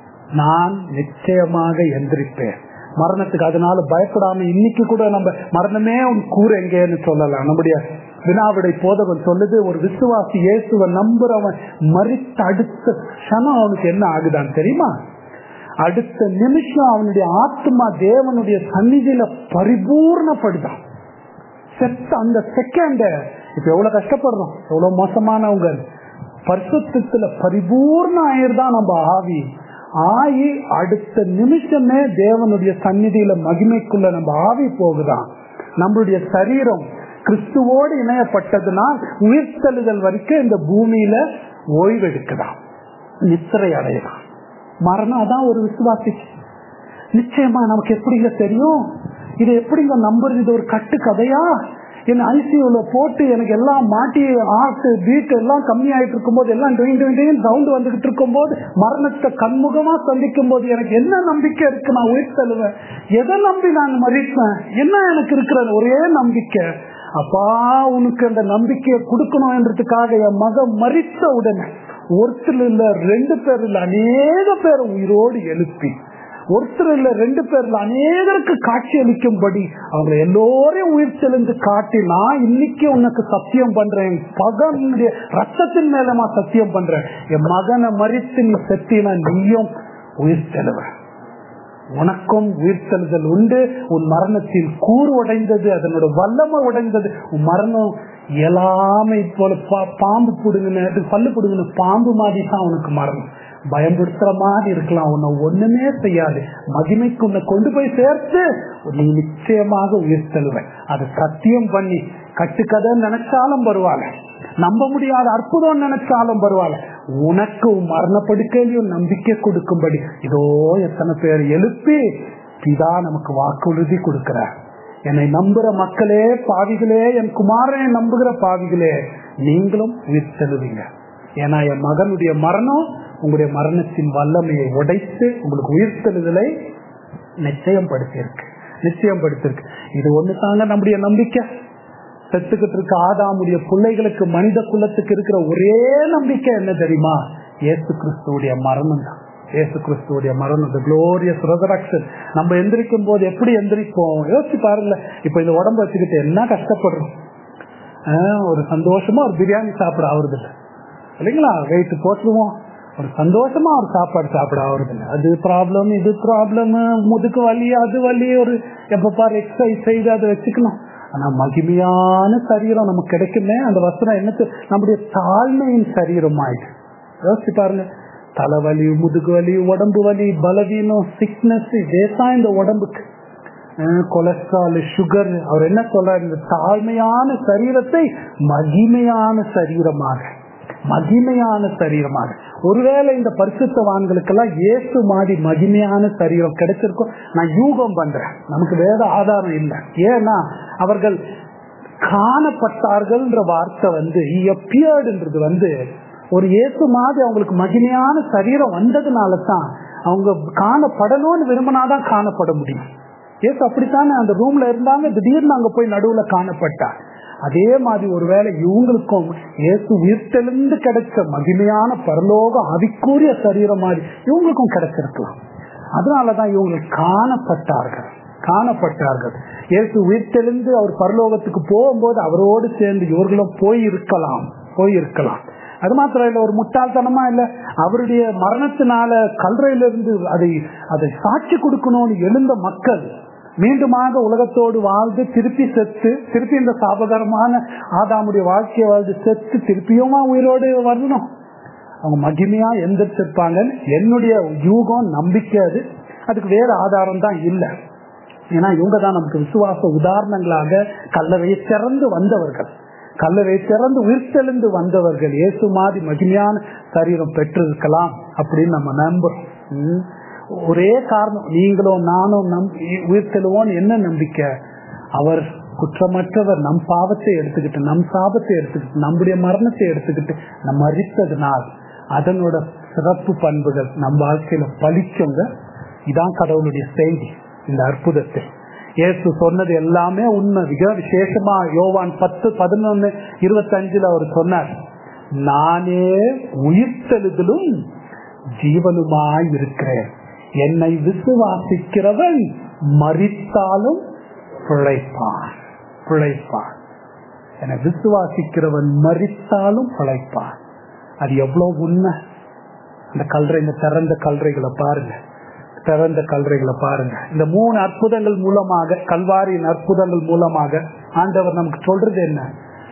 நான் நிச்சயமாக எந்திரிப்பேன் மரணத்துக்கு அதனால பயப்படாம இன்னைக்கு கூட நம்ம மரணமே உன் கூறு எங்கேன்னு சொல்லலாம் நம்முடைய வினாவிடை போதவன் சொல்லுது ஒரு விசுவாசி இயேசுவை நம்புறவன் மறித்த அடுத்த க்ஷணம் அவனுக்கு என்ன ஆகுதான்னு தெரியுமா அடுத்த நிமிஷம் அவனுடைய ஆத்மா தேவனுடைய சந்நிதியில பரிபூர்ணப்படுதான் செத்த அந்த செகண்ட் இப்ப எவ்வளவு கஷ்டப்படுறோம் எவ்வளவு மோசமானவங்க பரிசுத்தத்துல பரிபூர்ண ஆயிர்தான் நம்ம ஆவி ஆகி அடுத்த நிமிஷமே தேவனுடைய சந்நிதியில மகிமைக்குள்ள நம்ம ஆவி போகுதான் நம்மளுடைய சரீரம் கிறிஸ்துவோடு இணையப்பட்டதுனால் உயிர்த்தெழுதல் வரைக்கும் இந்த பூமியில ஓய்வெடுக்குதான் நித்திரை அடையலாம் மரணம் அதான் ஒரு விசுவாசிக்கு நிச்சயமா நமக்கு எப்படிங்க தெரியும் இது எப்படிங்க நம்புறது இது ஒரு கட்டு கதையா என் ஐசியூல போட்டு எனக்கு எல்லாம் மாட்டி ஆர்ட் பீட் எல்லாம் கம்மி ஆயிட்டு இருக்கும் போது எல்லாம் சவுண்ட் வந்துகிட்டு இருக்கும் போது மரணத்தை கண்முகமா சந்திக்கும் போது எனக்கு என்ன நம்பிக்கை இருக்கு நான் உயிர் தழுவேன் எதை நம்பி நான் மறிப்பேன் என்ன எனக்கு இருக்கிற ஒரே நம்பிக்கை அப்பா உனக்கு அந்த நம்பிக்கையை கொடுக்கணும் என்றதுக்காக என் மகன் மறித்த உடனே ஒருத்தர் இல்ல ரெண்டு பேர் இல்ல அநேக பேர் உயிரோடு எழுப்பி ஒருத்தர் இல்ல ரெண்டு பேர்ல அநேகருக்கு காட்சி அளிக்கும்படி அவங்க எல்லோரையும் உயிர் தெளிந்து காட்டி நான் இன்னைக்கு உனக்கு சத்தியம் பண்றேன் பகனுடைய ரத்தத்தின் மேலமா சத்தியம் பண்றேன் என் மகனை மறித்து நீ செத்தினா நீயும் உயிர் தெழுவ உனக்கும் உயிர்த்தெழுதல் உண்டு உன் மரணத்தில் கூறு உடைந்தது அதனோட வல்லமை உடைந்தது உன் மரணம் எல்லாமே போல பாம்பு புடுங்கின பல்லு புடுங்கின பாம்பு மாதிரி தான் உனக்கு மரணம் பயன்படுத்துற மாதிரி இருக்கலாம் உன்னை ஒண்ணுமே செய்யாது மகிமைக்கு உன்னை கொண்டு போய் சேர்த்து நீ நிச்சயமாக உயிர் தழுவேன் அதை சத்தியம் பண்ணி கட்டுக்கதை நினைச்சாலும் பரவாயில்ல நம்ப முடியாத அற்புதம் நினைச்சாலும் பரவாயில்ல உனக்கு மரணப்படுக்கையிலையும் நம்பிக்கை கொடுக்கும்படி இதோ எத்தனை பேர் எழுப்பி பிதா நமக்கு வாக்குறுதி கொடுக்கிறார் என்னை நம்புற மக்களே பாவிகளே என் குமாரனை நம்புகிற பாவிகளே நீங்களும் உயிர் செலுவீங்க ஏன்னா என் மகனுடைய மரணம் உங்களுடைய மரணத்தின் வல்லமையை உடைத்து உங்களுக்கு உயிர்த்தெழுதலை நிச்சயம் படுத்தியிருக்கு நிச்சயம் படுத்திருக்கு இது ஒண்ணு தாங்க நம்முடைய நம்பிக்கை செத்துக்கிட்டு இருக்க ஆதாமுடைய பிள்ளைகளுக்கு மனித குலத்துக்கு இருக்கிற ஒரே நம்பிக்கை என்ன தெரியுமா ஏசு கிறிஸ்துடைய மரணம் தான் ஏசு கிறிஸ்துடைய மரணம் குளோரியஸ் ரெசரக்ஷன் நம்ம எந்திரிக்கும் போது எப்படி எந்திரிப்போம் யோசிச்சு பாருங்களேன் இப்ப இந்த உடம்பு வச்சுக்கிட்டு என்ன கஷ்டப்படுறோம் ஒரு சந்தோஷமா ஒரு பிரியாணி சாப்பிட ஆகுறது இல்லை இல்லைங்களா வெயிட் போட்டுருவோம் ஒரு சந்தோஷமா ஒரு சாப்பாடு சாப்பிட ஆகுறது இல்லை அது ப்ராப்ளம் இது ப்ராப்ளம் முதுக்கு வலி அது வலி ஒரு எப்ப பாரு எக்ஸசைஸ் செய்து அதை வச்சுக்கணும் ஆனா மகிமையான சரீரம் நமக்கு கிடைக்குமே அந்த வசனம் என்னத்து நம்முடைய தாழ்மையின் சரீரம் ஆயிடுச்சு யோசிச்சு பாருங்க தலைவலி முதுகு வலி உடம்பு வலி பலவீனம் சிக்னஸ் இதேதான் இந்த உடம்புக்கு கொலஸ்ட்ரால் சுகர் அவர் என்ன சொல்றாரு இந்த தாழ்மையான சரீரத்தை மகிமையான சரீரமாக மகிமையான சரீரமாக ஒருவேளை இந்த பரிசுத்தவான்களுக்கெல்லாம் இயேசு மாதிரி மகிமையான சரீரம் கிடைச்சிருக்கும் நான் யூகம் பண்றேன் நமக்கு வேத ஆதாரம் இல்லை ஏன்னா அவர்கள் காணப்பட்டார்கள்ன்ற வார்த்தை வந்து எப்பியர்டுன்றது வந்து ஒரு இயேசு மாதிரி அவங்களுக்கு மகிமையான சரீரம் வந்ததுனால தான் அவங்க காணப்படணும்னு விரும்பினாதான் காணப்பட முடியும் ஏசு அப்படித்தானே அந்த ரூம்ல இருந்தாங்க திடீர்னு அங்க போய் நடுவுல காணப்பட்டார் அதே மாதிரி ஒருவேளை இவங்களுக்கும் இயேசு உயிர்த்தெழுந்து கிடைச்ச மகிமையான பரலோக அதிக்கூறிய சரீரம் மாதிரி இவங்களுக்கும் கிடைச்சிருக்கலாம் அதனாலதான் இவங்க காணப்பட்டார்கள் காணப்பட்டார்கள் இயேசு உயிர்த்தெழுந்து அவர் பரலோகத்துக்கு போகும்போது அவரோடு சேர்ந்து இவர்களும் போய் இருக்கலாம் போய் இருக்கலாம் அது மாத்திரம் இல்ல ஒரு முட்டாள்தனமா இல்ல அவருடைய மரணத்தினால கல்றையிலிருந்து அதை அதை சாட்சி கொடுக்கணும்னு எழுந்த மக்கள் மீண்டுமாக உலகத்தோடு வாழ்ந்து திருப்பி செத்து திருப்பி இந்த சாபகரமான ஆதாமுடைய வாழ்க்கையை வாழ்ந்து செத்து திருப்பியுமா உயிரோடு வரணும் அவங்க மகிமையா எந்திரிச்சிருப்பாங்க என்னுடைய யூகம் நம்பிக்கை அது அதுக்கு வேற ஆதாரம் தான் இல்லை ஏன்னா இவங்க தான் நமக்கு விசுவாச உதாரணங்களாக கல்லறையை திறந்து வந்தவர்கள் கல்லறை திறந்து உயிர்த்தெழுந்து வந்தவர்கள் இயேசு மாதிரி மகிமையான சரீரம் பெற்றிருக்கலாம் அப்படின்னு நம்ம நம்புறோம் ஒரே காரணம் நீங்களும் நானும் நம் உயிர்த்தெழுவோம் என்ன நம்பிக்கை அவர் குற்றமற்றவர் நம் பாவத்தை எடுத்துக்கிட்டு நம் சாபத்தை எடுத்துக்கிட்டு நம்முடைய மரணத்தை எடுத்துக்கிட்டு நம்ம அறித்ததுனால் அதனோட சிறப்பு பண்புகள் நம் வாழ்க்கையில பழிக்குங்க இதான் கடவுளுடைய செய்தி இந்த அற்புதத்தை இயேசு சொன்னது எல்லாமே உண்மை மிக விசேஷமா யோவான் பத்து பதினொன்னு இருபத்தி அஞ்சுல அவர் சொன்னார் நானே உயிர்த்தெழுதலும் ஜீவனுமாய் இருக்கிறேன் என்னை விசுவாசிக்கிறவன் மறித்தாலும் பிழைப்பான் பிழைப்பான் என விசுவாசிக்கிறவன் மறித்தாலும் பிழைப்பான் அது எவ்வளவு உண்மை இந்த கல்றைங்க திறந்த கல்றைகளை பாருங்க திறந்த கல்றைகளை பாருங்க இந்த மூணு அற்புதங்கள் மூலமாக கல்வாரியின் அற்புதங்கள் மூலமாக ஆண்டவர் நமக்கு சொல்றது என்ன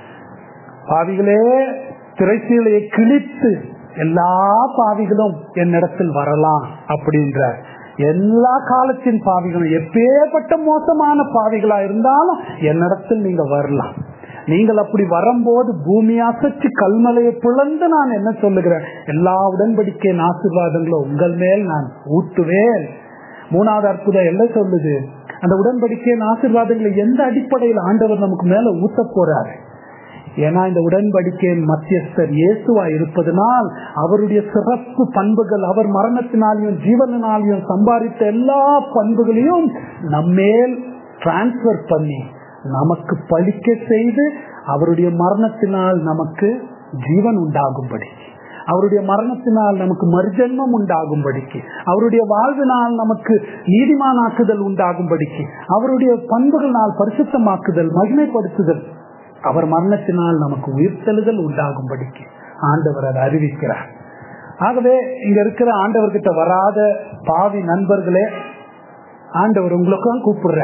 பாவிகளே திரைச்சீலையை கிழித்து எல்லா பாவிகளும் என்னிடத்தில் வரலாம் அப்படின்ற எல்லா காலத்தின் பாவிகளும் எப்பேற்பட்ட மோசமான பாவிகளா இருந்தாலும் என்னிடத்தில் நீங்க வரலாம் நீங்கள் அப்படி வரும்போது பூமி அசைச்சு கல்மலையை பிளந்து நான் என்ன சொல்லுகிறேன் எல்லா உடன்படிக்கையின் ஆசீர்வாதங்களும் உங்கள் மேல் நான் ஊட்டுவேன் மூணாவது அற்புதம் என்ன சொல்லுது அந்த உடன்படிக்கையின் ஆசீர்வாதங்களை எந்த அடிப்படையில் ஆண்டவர் நமக்கு மேல ஊத்த போறாரு ஏன்னா இந்த உடன்படிக்கையின் மத்தியஸ்தர் இயேசுவா இருப்பதனால் அவருடைய சிறப்பு பண்புகள் அவர் மரணத்தினாலையும் ஜீவனாலையும் சம்பாதித்த எல்லா பண்புகளையும் நம்மேல் டிரான்ஸ்பர் பண்ணி நமக்கு பழிக்க செய்து அவருடைய மரணத்தினால் நமக்கு ஜீவன் உண்டாகும்படி அவருடைய மரணத்தினால் நமக்கு மறுஜென்மம் உண்டாகும்படிக்கு அவருடைய வாழ்வினால் நமக்கு நீதிமானாக்குதல் உண்டாகும்படிக்கு அவருடைய பண்புகளினால் பரிசுத்தமாக்குதல் மகிமைப்படுத்துதல் அவர் மரணத்தினால் நமக்கு உயிர்த்தெழுதல் உண்டாகும்படிக்கு ஆண்டவர் அதை அறிவிக்கிறார் ஆகவே இங்க இருக்கிற ஆண்டவர்கிட்ட வராத பாவி நண்பர்களே ஆண்டவர் உங்களுக்கும் கூப்பிடுற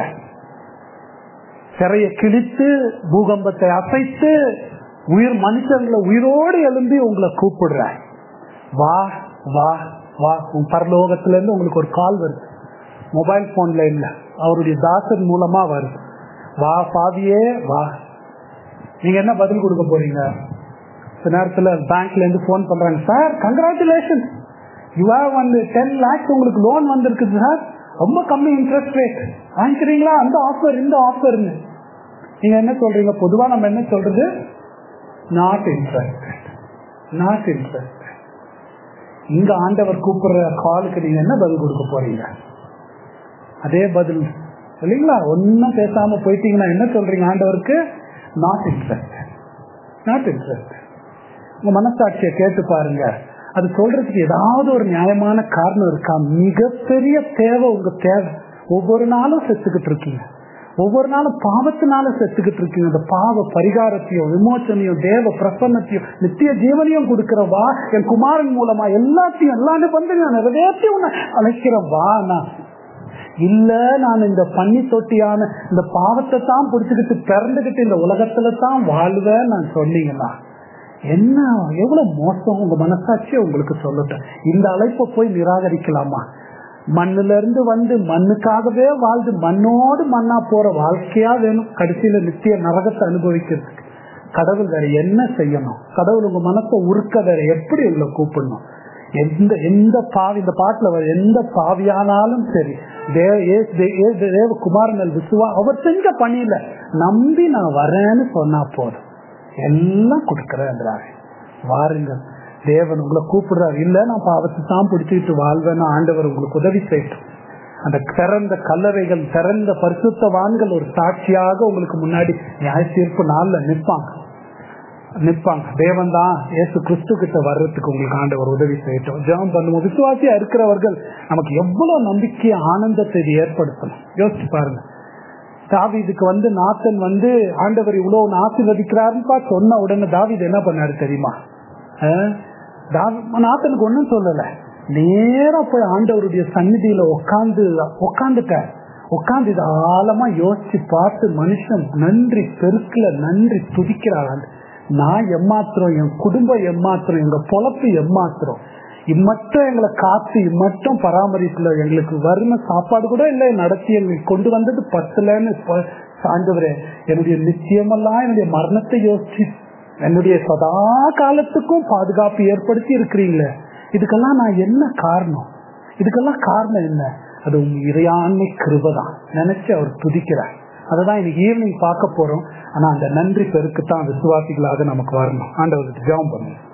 சிறையை கிழித்து பூகம்பத்தை அசைத்து உயிர் மனுஷங்களை உயிரோடு எழும்பி உங்களை கூப்பிடுற வா வா வா உன் பரலோகத்துல இருந்து உங்களுக்கு ஒரு கால் வருது மொபைல் போன்ல இல்ல அவருடைய தாசன் மூலமா வருது வா பாவியே வா நீங்க என்ன பதில் கொடுக்க போறீங்க சில நேரத்துல பேங்க்ல இருந்து போன் பண்றாங்க சார் கங்க்ராச்சுலேஷன் யூ ஹாவ் வந்து டென் லேக்ஸ் உங்களுக்கு லோன் வந்திருக்குது சார் ரொம்ப கம்மி இன்ட்ரெஸ்ட் ரேட் வாங்கிக்கிறீங்களா அந்த ஆஃபர் இந்த ஆஃபர்னு நீங்க என்ன சொல்றீங்க பொதுவா நம்ம என்ன சொல்றது நாட் இன்ட்ரெஸ்ட் நாட் இன்ட்ரெஸ்ட் இங்க ஆண்டவர் கூப்பிடுற காலுக்கு நீங்க என்ன பதில் கொடுக்க போறீங்க அதே பதில் இல்லைங்களா ஒன்னும் பேசாம போயிட்டீங்கன்னா என்ன சொல்றீங்க ஆண்டவருக்கு நாட் இன்ட்ரெஸ்ட் நாட் இன்ட்ரெஸ்ட் உங்க மனசாட்சியை கேட்டு பாருங்க அது சொல்றதுக்கு ஏதாவது ஒரு நியாயமான காரணம் இருக்கா மிகப்பெரிய தேவை உங்க தேவை ஒவ்வொரு நாளும் செத்துக்கிட்டு இருக்கீங்க ஒவ்வொரு நாளும் பாவத்தினால செத்துக்கிட்டு இருக்கீங்க அந்த பாவ பரிகாரத்தையும் விமோச்சனையும் தேவ பிரசன்னத்தையும் நித்திய ஜீவனையும் கொடுக்கிறவா என் குமாரன் மூலமா எல்லாத்தையும் எல்லாமே வந்து நான் நிறைவேற்றி உன்னை அழைக்கிறவா நான் இல்ல நான் இந்த பன்னி தொட்டியான இந்த பாவத்தை தான் பிடிச்சுக்கிட்டு பிறந்துகிட்டு இந்த உலகத்துல தான் வாழ்வேன் நான் சொன்னீங்கன்னா என்ன எவ்வளவு மோசம் உங்க மனசாட்சியை உங்களுக்கு சொல்லட்டும் இந்த அழைப்பை போய் நிராகரிக்கலாமா மண்ணுல இருந்து வந்து மண்ணுக்காகவே வாழ்ந்து மண்ணோடு மண்ணா போற வாழ்க்கையா வேணும் கடைசியில நித்திய நரகத்தை அனுபவிக்கிறதுக்கு கடவுள் வேற என்ன செய்யணும் கடவுள் உங்க மனசை உருக்க வேற எப்படி உள்ள கூப்பிடணும் எந்த எந்த பாவி இந்த பாட்டுல வர எந்த பாவியானாலும் சரி தேவ குமாரனல் விசுவா அவர் செஞ்ச பணியில நம்பி நான் வரேன்னு சொன்னா போதும் எல்லாம் கொடுக்கறேன்றாரு வாருங்க தேவன் உங்களை கூப்பிடுறாரு இல்ல நான் பாவத்தை தான் பிடிச்சிட்டு வாழ்வேன்னு ஆண்டவர் உங்களுக்கு உதவி செய்யட்டும் அந்த திறந்த கல்லறைகள் திறந்த பரிசுத்தவான்கள் ஒரு சாட்சியாக உங்களுக்கு முன்னாடி நியாய தீர்ப்பு நாள்ல நிற்பாங்க நிற்பாங்க தேவன் தான் ஏசு கிறிஸ்து கிட்ட வர்றதுக்கு உங்களுக்கு ஆண்டவர் உதவி செய்யட்டும் ஜெபம் பண்ணுவோம் விசுவாசியா இருக்கிறவர்கள் நமக்கு எவ்வளவு நம்பிக்கை ஆனந்தத்தை இது ஏற்படுத்தணும் யோசிச்சு பாருங்க தாவிதுக்கு வந்து நாத்தன் வந்து ஆண்டவர் இவ்வளவு ஆசீர்வதிக்கிறாருன்னு சொன்ன உடனே தாவிது என்ன பண்ணாரு தெரியுமா நாத்தனுக்கு ஒன்னும் சொல்லல நேரா போய் ஆண்டவருடைய சந்நிதியில உட்காந்து உட்காந்துட்ட உட்காந்து இது ஆழமா யோசிச்சு பார்த்து மனுஷன் நன்றி பெருக்கல நன்றி துதிக்கிறாள் நான் எம்மாத்திரம் என் குடும்பம் எம்மாத்திரம் எங்க பொழப்பு எம்மாத்திரம் இம்மட்டும் எங்களை காத்து இம்மட்டும் பராமரிப்புல எங்களுக்கு வறுமை சாப்பாடு கூட இல்லை நடத்தி எங்களுக்கு கொண்டு வந்தது பத்தலன்னு சார்ந்தவரே என்னுடைய நிச்சயமெல்லாம் என்னுடைய மரணத்தை யோசிச்சு என்னுடைய சதா காலத்துக்கும் பாதுகாப்பு ஏற்படுத்தி இருக்கிறீங்களே இதுக்கெல்லாம் நான் என்ன காரணம் இதுக்கெல்லாம் காரணம் என்ன அது உங்க இறையாண்மை கிருபதான் நினைச்சு அவர் துதிக்கிறார் அததான் இன்னைக்கு ஈவினிங் பார்க்க போறோம் ஆனா அந்த நன்றி பெருக்குத்தான் விசுவாசிகளாக நமக்கு வரணும் ஆண்டவருக்கு ஜெபம் பண்ணுங்க